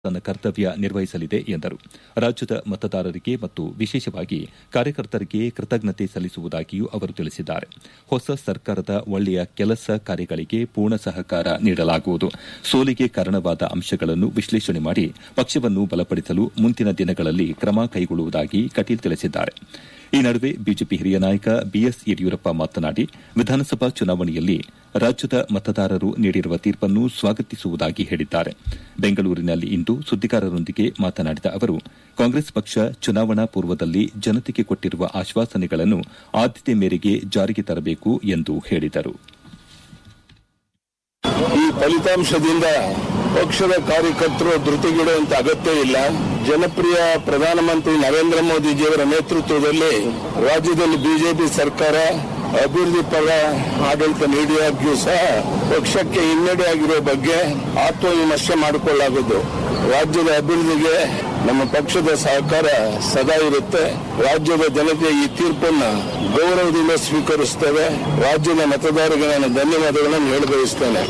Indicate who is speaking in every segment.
Speaker 1: ತನ್ನ ಕರ್ತವ್ಯ ನಿರ್ವಹಿಸಲಿದೆ ಎಂದರು ರಾಜ್ಯದ ಮತದಾರರಿಗೆ ಮತ್ತು ವಿಶೇಷವಾಗಿ ಕಾರ್ಯಕರ್ತರಿಗೆ ಕೃತಜ್ಞತೆ ಸಲ್ಲಿಸುವುದಾಗಿಯೂ ಅವರು ತಿಳಿಸಿದ್ದಾರೆ ಹೊಸ ಸರ್ಕಾರದ ಒಳ್ಳೆಯ ಕೆಲಸ ಕಾರ್ಯಗಳಿಗೆ ಪೂರ್ಣ ಸಹಕಾರ ನೀಡಲಾಗುವುದು ಸೋಲಿಗೆ ಕಾರಣವಾದ ಅಂಶಗಳನ್ನು ವಿಶ್ಲೇಷಣೆ ಮಾಡಿ ಪಕ್ಷವನ್ನು ಬಲಪಡಿಸಲು ಮುಂದಿನ ದಿನಗಳಲ್ಲಿ ಕ್ರಮ ಕೈಗೊಳ್ಳುವುದಾಗಿ ಕಟೀಲ್ ತಿಳಿಸಿದ್ದಾರೆ ಈ ನಡುವೆ ಬಿಜೆಪಿ ಹಿರಿಯ ನಾಯಕ ಬಿಎಸ್ ಯಡಿಯೂರಪ್ಪ ಮಾತನಾಡಿ ವಿಧಾನಸಭಾ ಚುನಾವಣೆಯಲ್ಲಿ ರಾಜ್ಯದ ಮತದಾರರು ನೀಡಿರುವ ತೀರ್ಪನ್ನು ಸ್ವಾಗತಿಸುವುದಾಗಿ ಹೇಳಿದ್ದಾರೆ ಬೆಂಗಳೂರಿನಲ್ಲಿಂದು ಸುದ್ದಿಗಾರರೊಂದಿಗೆ ಮಾತನಾಡಿದ ಅವರು ಕಾಂಗ್ರೆಸ್ ಪಕ್ಷ ಚುನಾವಣಾ ಪೂರ್ವದಲ್ಲಿ ಜನತೆಗೆ ಕೊಟ್ಟಿರುವ ಆಶ್ವಾಸನೆಗಳನ್ನು ಆದ್ಯತೆ ಮೇರೆಗೆ ಜಾರಿಗೆ ತರಬೇಕು ಎಂದು ಹೇಳಿದರು
Speaker 2: ಈ ಫಲಿತಾಂಶದಿಂದ ಪಕ್ಷದ ಕಾರ್ಯಕರ್ತರು ಧೃತಿಗೆಡುವಂತ ಅಗತ್ಯ ಇಲ್ಲ ಜನಪ್ರಿಯ ಪ್ರಧಾನಮಂತ್ರಿ ನರೇಂದ್ರ ಮೋದಿಜಿಯವರ ನೇತೃತ್ವದಲ್ಲಿ ರಾಜ್ಯದಲ್ಲಿ ಬಿಜೆಪಿ ಸರ್ಕಾರ ಅಭಿವೃದ್ಧಿ ಪರ ಆಡಳಿತ ನೀಡಿಯಾಗ್ಯೂ ಸಹ ಪಕ್ಷಕ್ಕೆ ಹಿನ್ನಡೆಯಾಗಿರುವ ಬಗ್ಗೆ ಆತ್ಮವಿಮರ್ಶೆ ಮಾಡಿಕೊಳ್ಳಲಾಗುವುದು ರಾಜ್ಯದ ಅಭಿವೃದ್ಧಿಗೆ ನಮ್ಮ ಪಕ್ಷದ ಸಹಕಾರ ಸದಾ ಇರುತ್ತೆ ರಾಜ್ಯದ ಜನತೆ ಈ ತೀರ್ಪನ್ನ ಗೌರವದಿಂದ ಸ್ವೀಕರಿಸುತ್ತೇವೆ ರಾಜ್ಯದ ಮತದಾರರಿಗೆ ನಾನು ಧನ್ಯವಾದಗಳನ್ನು ಹೇಳ ಬಯಸ್ತೇನೆ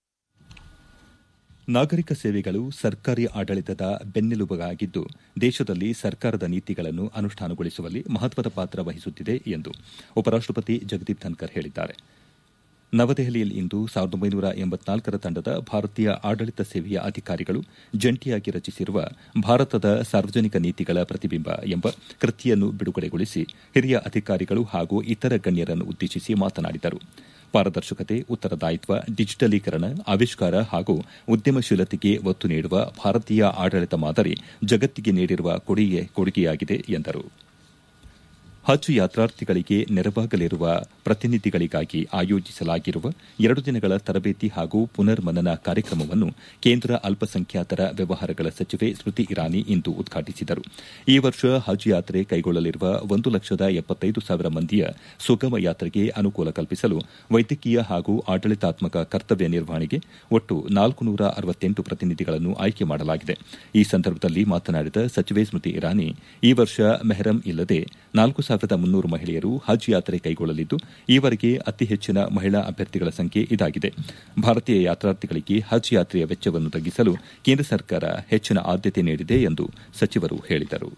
Speaker 1: ನಾಗರಿಕ ಸೇವೆಗಳು ಸರ್ಕಾರಿ ಆಡಳಿತದ ಬೆನ್ನೆಲುಬಾಗಿದ್ದು ದೇಶದಲ್ಲಿ ಸರ್ಕಾರದ ನೀತಿಗಳನ್ನು ಅನುಷ್ಠಾನಗೊಳಿಸುವಲ್ಲಿ ಮಹತ್ವದ ಪಾತ್ರ ವಹಿಸುತ್ತಿದೆ ಎಂದು ಉಪರಾಷ್ಟಪತಿ ಜಗದೀಪ್ ಧನ್ಕರ್ ಹೇಳಿದ್ದಾರೆ ನವದೆಹಲಿಯಲ್ಲಿಂದು ಸಾವಿರದ ಒಂಬೈನೂರ ಎಂಬತ್ನಾಲ್ಕರ ತಂಡದ ಭಾರತೀಯ ಆಡಳಿತ ಸೇವೆಯ ಅಧಿಕಾರಿಗಳು ಜಂಟಿಯಾಗಿ ರಚಿಸಿರುವ ಭಾರತದ ಸಾರ್ವಜನಿಕ ನೀತಿಗಳ ಪ್ರತಿಬಿಂಬ ಎಂಬ ಕೃತಿಯನ್ನು ಬಿಡುಗಡೆಗೊಳಿಸಿ ಹಿರಿಯ ಅಧಿಕಾರಿಗಳು ಹಾಗೂ ಇತರ ಗಣ್ಯರನ್ನು ಉದ್ದೇಶಿಸಿ ಮಾತನಾಡಿದರು ಪಾರದರ್ಶಕತೆ ಉತ್ತರದಾಯಿತ್ವ ಡಿಜಿಟಲೀಕರಣ ಆವಿಷ್ಕಾರ ಹಾಗೂ ಉದ್ಯಮಶೀಲತೆಗೆ ಒತ್ತು ನೀಡುವ ಭಾರತೀಯ ಆಡಳಿತ ಮಾದರಿ ಜಗತ್ತಿಗೆ ನೀಡಿರುವ ಕೊಡುಗೆಯಾಗಿದೆ ಎಂದರು ಹಜ್ ಯಾತ್ರಾರ್ಥಿಗಳಿಗೆ ನೆರವಾಗಲಿರುವ ಪ್ರತಿನಿಧಿಗಳಿಗಾಗಿ ಆಯೋಜಿಸಲಾಗಿರುವ ಎರಡು ದಿನಗಳ ತರಬೇತಿ ಹಾಗೂ ಪುನರ್ಮನನ ಕಾರ್ಯಕ್ರಮವನ್ನು ಕೇಂದ್ರ ಅಲ್ಪಸಂಖ್ಯಾತರ ವ್ಯವಹಾರಗಳ ಸಚಿವೆ ಸ್ಮೃತಿ ಇರಾನಿ ಇಂದು ಉದ್ಘಾಟಿಸಿದರು ಈ ವರ್ಷ ಹಜ್ ಯಾತ್ರೆ ಕೈಗೊಳ್ಳಲಿರುವ ಒಂದು ಲಕ್ಷದ ಎಪ್ಪತ್ತೈದು ಸಾವಿರ ಮಂದಿಯ ಸುಗಮ ಯಾತ್ರೆಗೆ ಅನುಕೂಲ ಕಲ್ಪಿಸಲು ವೈದ್ಯಕೀಯ ಹಾಗೂ ಆಡಳಿತಾತ್ಮಕ ಕರ್ತವ್ಯ ನಿರ್ವಹಣೆಗೆ ಒಟ್ಟು ನಾಲ್ಕು ನೂರ ಅರವತ್ತೆಂಟು ಪ್ರತಿನಿಧಿಗಳನ್ನು ಆಯ್ಕೆ ಮಾಡಲಾಗಿದೆ ಈ ಸಂದರ್ಭದಲ್ಲಿ ಮಾತನಾಡಿದ ಸಚಿವೆ ಸ್ಮೃತಿ ಇರಾನಿ ಈ ವರ್ಷ ಮೆಹರಂ ಇಲ್ಲದೆ ನಾಲ್ಕು ಸಾವಿರದ ಮುನ್ನೂರು ಮಹಿಳೆಯರು ಹಜ್ ಯಾತ್ರೆ ಕೈಗೊಳ್ಳಲಿದ್ದು ಈವರೆಗೆ ಅತಿ ಹೆಚ್ಚಿನ ಮಹಿಳಾ ಅಭ್ಯರ್ಥಿಗಳ ಸಂಖ್ಯೆ ಇದಾಗಿದೆ ಭಾರತೀಯ ಯಾತ್ರಾರ್ಥಿಗಳಿಗೆ ಹಜ್ ಯಾತ್ರೆಯ ವೆಚ್ಚವನ್ನು ತಗ್ಗಿಸಲು ಕೇಂದ್ರ ಸರ್ಕಾರ ಹೆಚ್ಚಿನ ಆದ್ಯತೆ ನೀಡಿದೆ ಎಂದು ಸಚಿವರು ಹೇಳಿದರು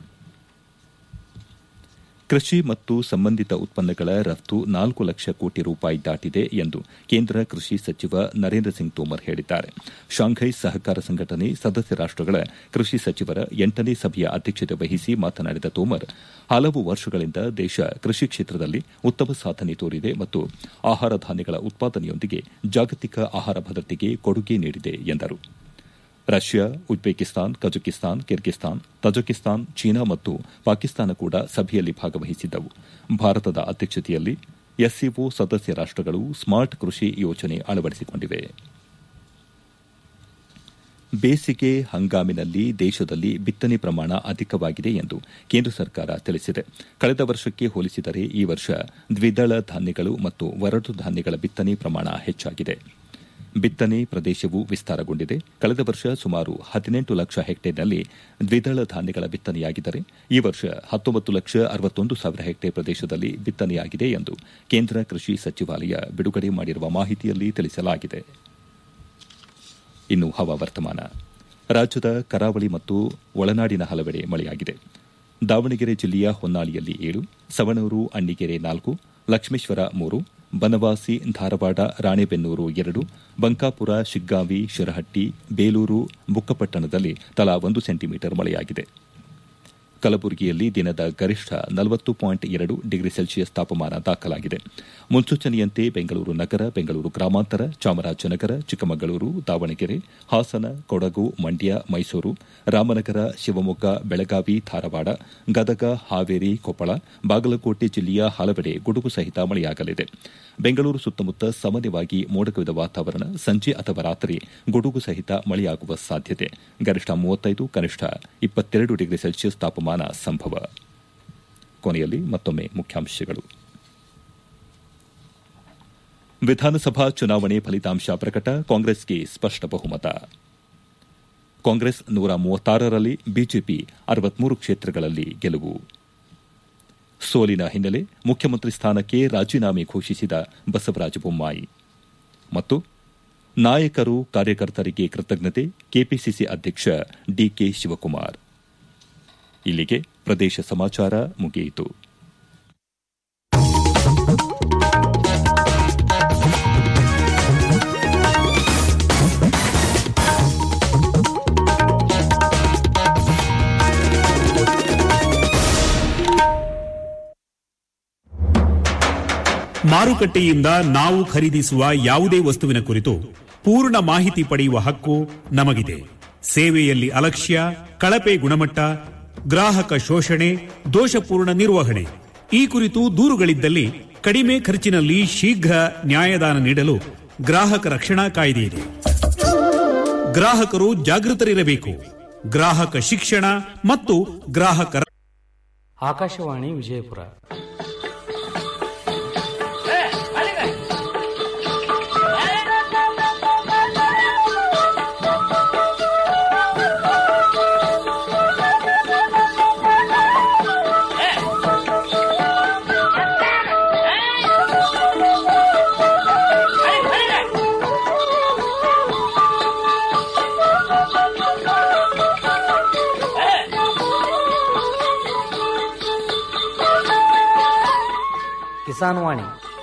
Speaker 1: ಕೃಷಿ ಮತ್ತು ಸಂಬಂಧಿತ ಉತ್ಪನ್ನಗಳ ರಫ್ತು ನಾಲ್ಕು ಲಕ್ಷ ಕೋಟಿ ರೂಪಾಯಿ ದಾಟಿದೆ ಎಂದು ಕೇಂದ್ರ ಕೃಷಿ ಸಚಿವ ನರೇಂದ್ರ ಸಿಂಗ್ ತೋಮರ್ ಹೇಳಿದ್ದಾರೆ ಶಾಂಘೈ ಸಹಕಾರ ಸಂಘಟನೆ ಸದಸ್ಯ ರಾಷ್ಟಗಳ ಕೃಷಿ ಸಚಿವರ ಎಂಟನೇ ಸಭೆಯ ಅಧ್ಯಕ್ಷತೆ ವಹಿಸಿ ಮಾತನಾಡಿದ ತೋಮರ್ ಹಲವು ವರ್ಷಗಳಿಂದ ದೇಶ ಕೃಷಿ ಕ್ಷೇತ್ರದಲ್ಲಿ ಉತ್ತಮ ಸಾಧನೆ ತೋರಿದೆ ಮತ್ತು ಆಹಾರ ಧಾನ್ಯಗಳ ಉತ್ಪಾದನೆಯೊಂದಿಗೆ ಜಾಗತಿಕ ಆಹಾರ ಭದ್ರತೆಗೆ ಕೊಡುಗೆ ನೀಡಿದೆ ಎಂದರು Russia Uzbekistan Kazakhstan Kyrgyzstan Tajikistan China ಮತ್ತು ಪಾಕಿಸ್ತಾನ ಕೂಡ ಸಭೆಯಲ್ಲಿ ಭಾಗವಹಿಸಿದ್ದವು ಭಾರತದ ಅಧ್ಯಕ್ಷತೆಯಲ್ಲಿ ಎಸ್ಸಿಒ ಸದಸ್ಯ ರಾಷ್ಟಗಳು ಸ್ಮಾರ್ಟ್ ಕೃಷಿ ಯೋಜನೆ ಅಳವಡಿಸಿಕೊಂಡಿವೆ ಬೇಸಿಗೆ ಹಂಗಾಮಿನಲ್ಲಿ ದೇಶದಲ್ಲಿ ಬಿತ್ತನೆ ಪ್ರಮಾಣ ಅಧಿಕವಾಗಿದೆ ಎಂದು ಕೇಂದ್ರ ಸರ್ಕಾರ ತಿಳಿಸಿದೆ ಕಳೆದ ವರ್ಷಕ್ಕೆ ಹೋಲಿಸಿದರೆ ಈ ವರ್ಷ ದ್ವಿದಳ ಧಾನ್ಯಗಳು ಮತ್ತು ಒರಟು ಧಾನ್ಯಗಳ ಬಿತ್ತನೆ ಪ್ರಮಾಣ ಹೆಚ್ಚಾಗಿದೆ ಬಿತ್ತನೆ ಪ್ರದೇಶವು ವಿಸ್ತಾರಗೊಂಡಿದೆ ಕಳೆದ ವರ್ಷ ಸುಮಾರು ಹದಿನೆಂಟು ಲಕ್ಷ ಹೆಕ್ಟೇರ್ನಲ್ಲಿ ದ್ವಿದಳ ಧಾನ್ಯಗಳ ಬಿತ್ತನೆಯಾಗಿದ್ದರೆ ಈ ವರ್ಷ ಹತ್ತೊಂಬತ್ತು ಲಕ್ಷ ಅರವತ್ತೊಂದು ಸಾವಿರ ಹೆಕ್ಟೇರ್ ಪ್ರದೇಶದಲ್ಲಿ ಬಿತ್ತನೆಯಾಗಿದೆ ಎಂದು ಕೇಂದ್ರ ಕೃಷಿ ಸಚಿವಾಲಯ ಬಿಡುಗಡೆ ಮಾಡಿರುವ ಮಾಹಿತಿಯಲ್ಲಿ ತಿಳಿಸಲಾಗಿದೆ ಇನ್ನು ಹವಾವರ್ತಮಾನ ರಾಜ್ಯದ ಕರಾವಳಿ ಮತ್ತು ಒಳನಾಡಿನ ಹಲವೆಡೆ ಮಳೆಯಾಗಿದೆ ದಾವಣಗೆರೆ ಜಿಲ್ಲೆಯ ಹೊನ್ನಾಳಿಯಲ್ಲಿ ಏಳು ಸವಣೂರು ಅಣ್ಣಿಗೆರೆ ನಾಲ್ಕು ಲಕ್ಷ್ಮೇಶ್ವರ ಮೂರು ಬನವಾಸಿ ಧಾರವಾಡ ರಾಣೆಬೆನ್ನೂರು ಎರಡು ಬಂಕಾಪುರ ಶಿಗ್ಗಾಂವಿ ಶಿರಹಟ್ಟಿ ಬೇಲೂರು ಬುಕ್ಕಪಟ್ಟಣದಲ್ಲಿ ತಲಾ ಒಂದು ಸೆಂಟಿಮೀಟರ್ ಮಳೆಯಾಗಿದೆ ಕಲಬುರಗಿಯಲ್ಲಿ ದಿನದ ಗರಿಷ್ಠ ನಲವತ್ತು ಪಾಯಿಂಟ್ ಎರಡು ಡಿಗ್ರಿ ಸೆಲ್ಸಿಯಸ್ ತಾಪಮಾನ ದಾಖಲಾಗಿದೆ ಮುನ್ಸೂಚನೆಯಂತೆ ಬೆಂಗಳೂರು ನಗರ ಬೆಂಗಳೂರು ಗ್ರಾಮಾಂತರ ಚಾಮರಾಜನಗರ ಚಿಕ್ಕಮಗಳೂರು ದಾವಣಗೆರೆ ಹಾಸನ ಕೊಡಗು ಮಂಡ್ಯ ಮೈಸೂರು ರಾಮನಗರ ಶಿವಮೊಗ್ಗ ಬೆಳಗಾವಿ ಧಾರವಾಡ ಗದಗ ಹಾವೇರಿ ಕೊಪ್ಪಳ ಬಾಗಲಕೋಟೆ ಜಿಲ್ಲೆಯ ಹಲವೆಡೆ ಗುಡುಗು ಸಹಿತ ಮಳೆಯಾಗಲಿದೆ ಬೆಂಗಳೂರು ಸುತ್ತಮುತ್ತ ಸಾಮಾನ್ಯವಾಗಿ ಮೋಡಕವಿದ ವಾತಾವರಣ ಸಂಜೆ ಅಥವಾ ರಾತ್ರಿ ಗುಡುಗು ಸಹಿತ ಮಳೆಯಾಗುವ ಸಾಧ್ಯತೆ ಗರಿಷ್ಠ ಮೂವತ್ತೈದು ಕನಿಷ್ಠ ಇಪ್ಪತ್ತೆರಡು ಡಿಗ್ರಿ ಸೆಲ್ಸಿಯಸ್ ತಾಪಮಾನ ಸಂಭವ ಕೊನೆಯಲ್ಲಿ ಮತ್ತೊಮ್ಮೆ ಮುಖ್ಯಾಂಶಗಳು ವಿಧಾನಸಭಾ ಚುನಾವಣೆ ಫಲಿತಾಂಶ ಪ್ರಕಟ ಕಾಂಗ್ರೆಸ್ಗೆ ಸ್ಪಷ್ಟ ಬಹುಮತ ಕಾಂಗ್ರೆಸ್ ನೂರ ಮೂವತ್ತಾರರಲ್ಲಿ ಬಿಜೆಪಿ ಅರವತ್ಮೂರು ಕ್ಷೇತ್ರಗಳಲ್ಲಿ ಗೆಲುವು ಸೋಲಿನ ಹಿನ್ನೆಲೆ ಮುಖ್ಯಮಂತ್ರಿ ಸ್ಥಾನಕ್ಕೆ ರಾಜೀನಾಮೆ ಘೋಷಿಸಿದ ಬಸವರಾಜ ಬೊಮ್ಮಾಯಿ ಮತ್ತು ನಾಯಕರು ಕಾರ್ಯಕರ್ತರಿಗೆ ಕೃತಜ್ಞತೆ ಕೆಪಿಸಿಸಿ ಅಧ್ಯಕ್ಷ ಡಿಕೆ ಶಿವಕುಮಾರ್ ಇಲ್ಲಿಗೆ ಪ್ರದೇಶ ಸಮಾಚಾರ ಮುಗಿಯಿತು
Speaker 3: ಮಾರುಕಟ್ಟೆಯಿಂದ ನಾವು ಖರೀದಿಸುವ ಯಾವುದೇ ವಸ್ತುವಿನ ಕುರಿತು ಪೂರ್ಣ ಮಾಹಿತಿ ಪಡೆಯುವ ಹಕ್ಕು ನಮಗಿದೆ ಸೇವೆಯಲ್ಲಿ ಅಲಕ್ಷ್ಯ ಕಳಪೆ ಗುಣಮಟ್ಟ ಗ್ರಾಹಕ ಶೋಷಣೆ ದೋಷಪೂರ್ಣ ನಿರ್ವಹಣೆ ಈ ಕುರಿತು ದೂರುಗಳಿದ್ದಲ್ಲಿ ಕಡಿಮೆ ಖರ್ಚಿನಲ್ಲಿ ಶೀಘ್ರ ನ್ಯಾಯದಾನ ನೀಡಲು ಗ್ರಾಹಕ ರಕ್ಷಣಾ ಕಾಯ್ದೆ ಇದೆ ಗ್ರಾಹಕರು ಜಾಗೃತರಿರಬೇಕು ಗ್ರಾಹಕ ಶಿಕ್ಷಣ ಮತ್ತು ಗ್ರಾಹಕರ
Speaker 4: ಆಕಾಶವಾಣಿ ವಿಜಯಪುರ ಕಿಸಾನ್ ವಾಣಿ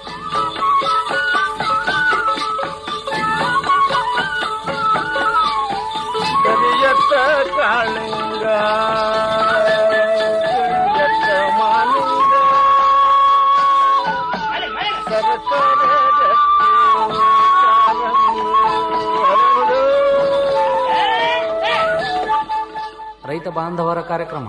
Speaker 5: ಕರಿಯತ್ತ ಕಾಳಿಂಗ ಕರಿಯತ್ತ ಮಾಲಿಂಗ ಸರಕಾರ
Speaker 4: ರೈತ ಬಾಂಧವರ ಕಾರ್ಯಕ್ರಮ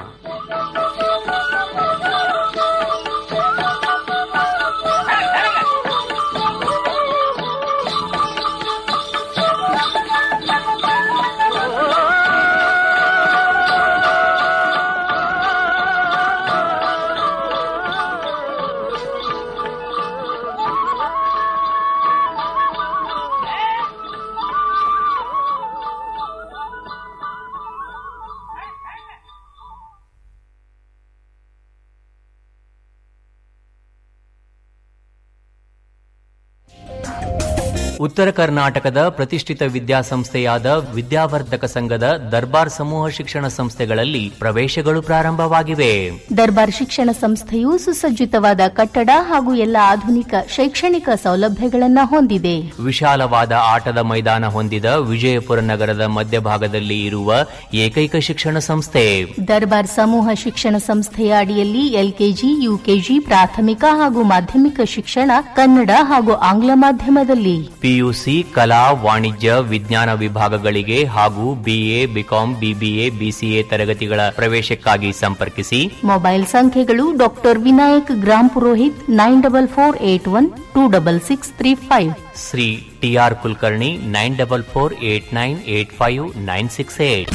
Speaker 4: ಉತ್ತರ ಕರ್ನಾಟಕದ ಪ್ರತಿಷ್ಠಿತ ವಿದ್ಯಾಸಂಸ್ಥೆಯಾದ ವಿದ್ಯಾವರ್ಧಕ ಸಂಘದ ದರ್ಬಾರ್ ಸಮೂಹ ಶಿಕ್ಷಣ ಸಂಸ್ಥೆಗಳಲ್ಲಿ ಪ್ರವೇಶಗಳು ಪ್ರಾರಂಭವಾಗಿವೆ
Speaker 6: ದರ್ಬಾರ್ ಶಿಕ್ಷಣ ಸಂಸ್ಥೆಯು ಸುಸಜ್ಜಿತವಾದ ಕಟ್ಟಡ ಹಾಗೂ ಎಲ್ಲ ಆಧುನಿಕ ಶೈಕ್ಷಣಿಕ ಸೌಲಭ್ಯಗಳನ್ನು ಹೊಂದಿದೆ
Speaker 4: ವಿಶಾಲವಾದ ಆಟದ ಮೈದಾನ ಹೊಂದಿದ ವಿಜಯಪುರ ನಗರದ ಮಧ್ಯಭಾಗದಲ್ಲಿ ಇರುವ ಏಕೈಕ ಶಿಕ್ಷಣ ಸಂಸ್ಥೆ
Speaker 6: ದರ್ಬಾರ್ ಸಮೂಹ ಶಿಕ್ಷಣ ಸಂಸ್ಥೆಯ ಅಡಿಯಲ್ಲಿ ಎಲ್ಕೆಜಿ ಯುಕೆಜಿ ಪ್ರಾಥಮಿಕ ಹಾಗೂ ಮಾಧ್ಯಮಿಕ ಶಿಕ್ಷಣ ಕನ್ನಡ ಹಾಗೂ ಆಂಗ್ಲ ಮಾಧ್ಯಮದಲ್ಲಿ
Speaker 4: ಪಿಯುಸಿ ಕಲಾ ವಾಣಿಜ್ಯ ವಿಜ್ಞಾನ ವಿಭಾಗಗಳಿಗೆ ಹಾಗೂ ಬಿಎ ಬಿಕಾಂ ಬಿಬಿಎ ಬಿಸಿಎ ತರಗತಿಗಳ ಪ್ರವೇಶಕ್ಕಾಗಿ ಸಂಪರ್ಕಿಸಿ
Speaker 6: ಮೊಬೈಲ್ ಸಂಖ್ಯೆಗಳು doctor Vinayak Gram Purohit nine double four eight one two double six three five
Speaker 4: Shri TR Kulkarni nine double four eight nine eight five nine six eight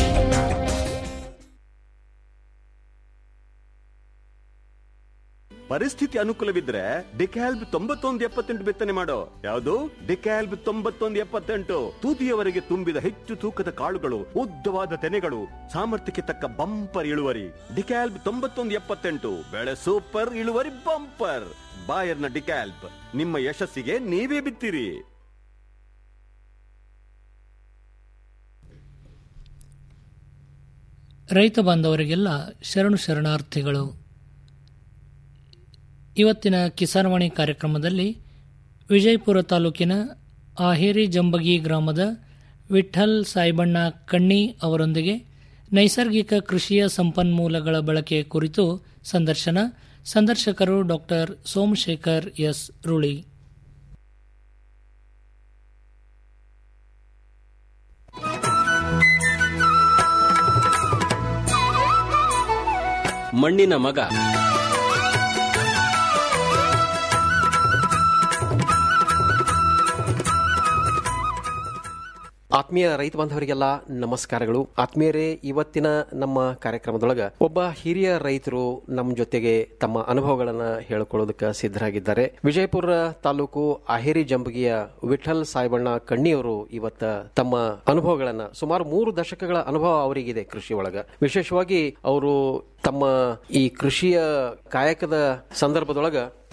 Speaker 7: ಪರಿಸ್ಥಿತಿ ಅನುಕೂಲವಿದ್ರೆ ಡಿಕ್ಯಾಲ್ಬ್ ತೊಂಬತ್ತೊಂದು ಎಪ್ಪತ್ತೆಂಟು ಬಿತ್ತನೆ ಮಾಡೋ ಯಾವುದು ಡಿಕ್ಯಾಲ್ಬ್ ತೊಂಬತ್ತೊಂದು ಎಪ್ಪತ್ತೆಂಟು ತೂತಿಯವರೆಗೆ ತುಂಬಿದ ಹೆಚ್ಚು ತೂಕದ ಕಾಳುಗಳು ಉದ್ದವಾದ ತೆನೆಗಳು ಸಾಮರ್ಥ್ಯಕ್ಕೆ ತಕ್ಕ ಬಂಪರ್ ಇಳುವರಿ ಡಿಕ್ಯಾಲ್ಬ್ ತೊಂಬತ್ತೊಂದು ಎಪ್ಪತ್ತೆಂಟು ಬೆಳೆ ಸೂಪರ್ ಇಳುವರಿ ಬಂಪರ್ ಬಾಯರ್ನ ಡಿಕ್ಯಾಲ್ಬ್ ನಿಮ್ಮ ಯಶಸ್ಸಿಗೆ ನೀವೇ ಬಿತ್ತಿರಿ
Speaker 8: ರೈತ ಬಾಂಧವರಿಗೆಲ್ಲ ಶರಣು ಶರಣಾರ್ಥಿಗಳು ಇವತ್ತಿನ ಕಿಸಾನ್ವಾಣಿ ಕಾರ್ಯಕ್ರಮದಲ್ಲಿ ವಿಜಯಪುರ ತಾಲೂಕಿನ ಆಹೇರಿ ಜಂಬಗಿ ಗ್ರಾಮದ ವಿಠಲ್ ಸಾಯಿಬಣ್ಣ ಕಣ್ಣಿ ಅವರೊಂದಿಗೆ ನೈಸರ್ಗಿಕ ಕೃಷಿಯ ಸಂಪನ್ಮೂಲಗಳ ಬಳಕೆ ಕುರಿತು ಸಂದರ್ಶನ ಸಂದರ್ಶಕರು ಡಾಕ್ಟರ್ ಸೋಮಶೇಖರ್ ಎಸ್ ರುಳಿ
Speaker 9: ಮಣ್ಣಿನ ಮಗ ಆತ್ಮೀಯ ರೈತ ಬಾಂಧವರಿಗೆಲ್ಲ ನಮಸ್ಕಾರಗಳು ಆತ್ಮೀಯರೇ ಇವತ್ತಿನ ನಮ್ಮ ಕಾರ್ಯಕ್ರಮದೊಳಗ ಒಬ್ಬ ಹಿರಿಯ ರೈತರು ನಮ್ಮ ಜೊತೆಗೆ ತಮ್ಮ ಅನುಭವಗಳನ್ನ ಹೇಳ್ಕೊಳ್ಳೋದಕ್ಕೆ ಸಿದ್ಧರಾಗಿದ್ದಾರೆ ವಿಜಯಪುರ ತಾಲೂಕು ಅಹೇರಿ ಜಂಬಗಿಯ ವಿಠಲ್ ಸಾಯಿಬಣ್ಣ ಕಣ್ಣಿಯವರು ಇವತ್ತ ತಮ್ಮ ಅನುಭವಗಳನ್ನ ಸುಮಾರು ಮೂರು ದಶಕಗಳ ಅನುಭವ ಅವರಿಗಿದೆ ಕೃಷಿ ಒಳಗ ವಿಶೇಷವಾಗಿ ಅವರು ತಮ್ಮ ಈ ಕೃಷಿಯ ಕಾಯಕದ ಸಂದರ್ಭದೊಳಗ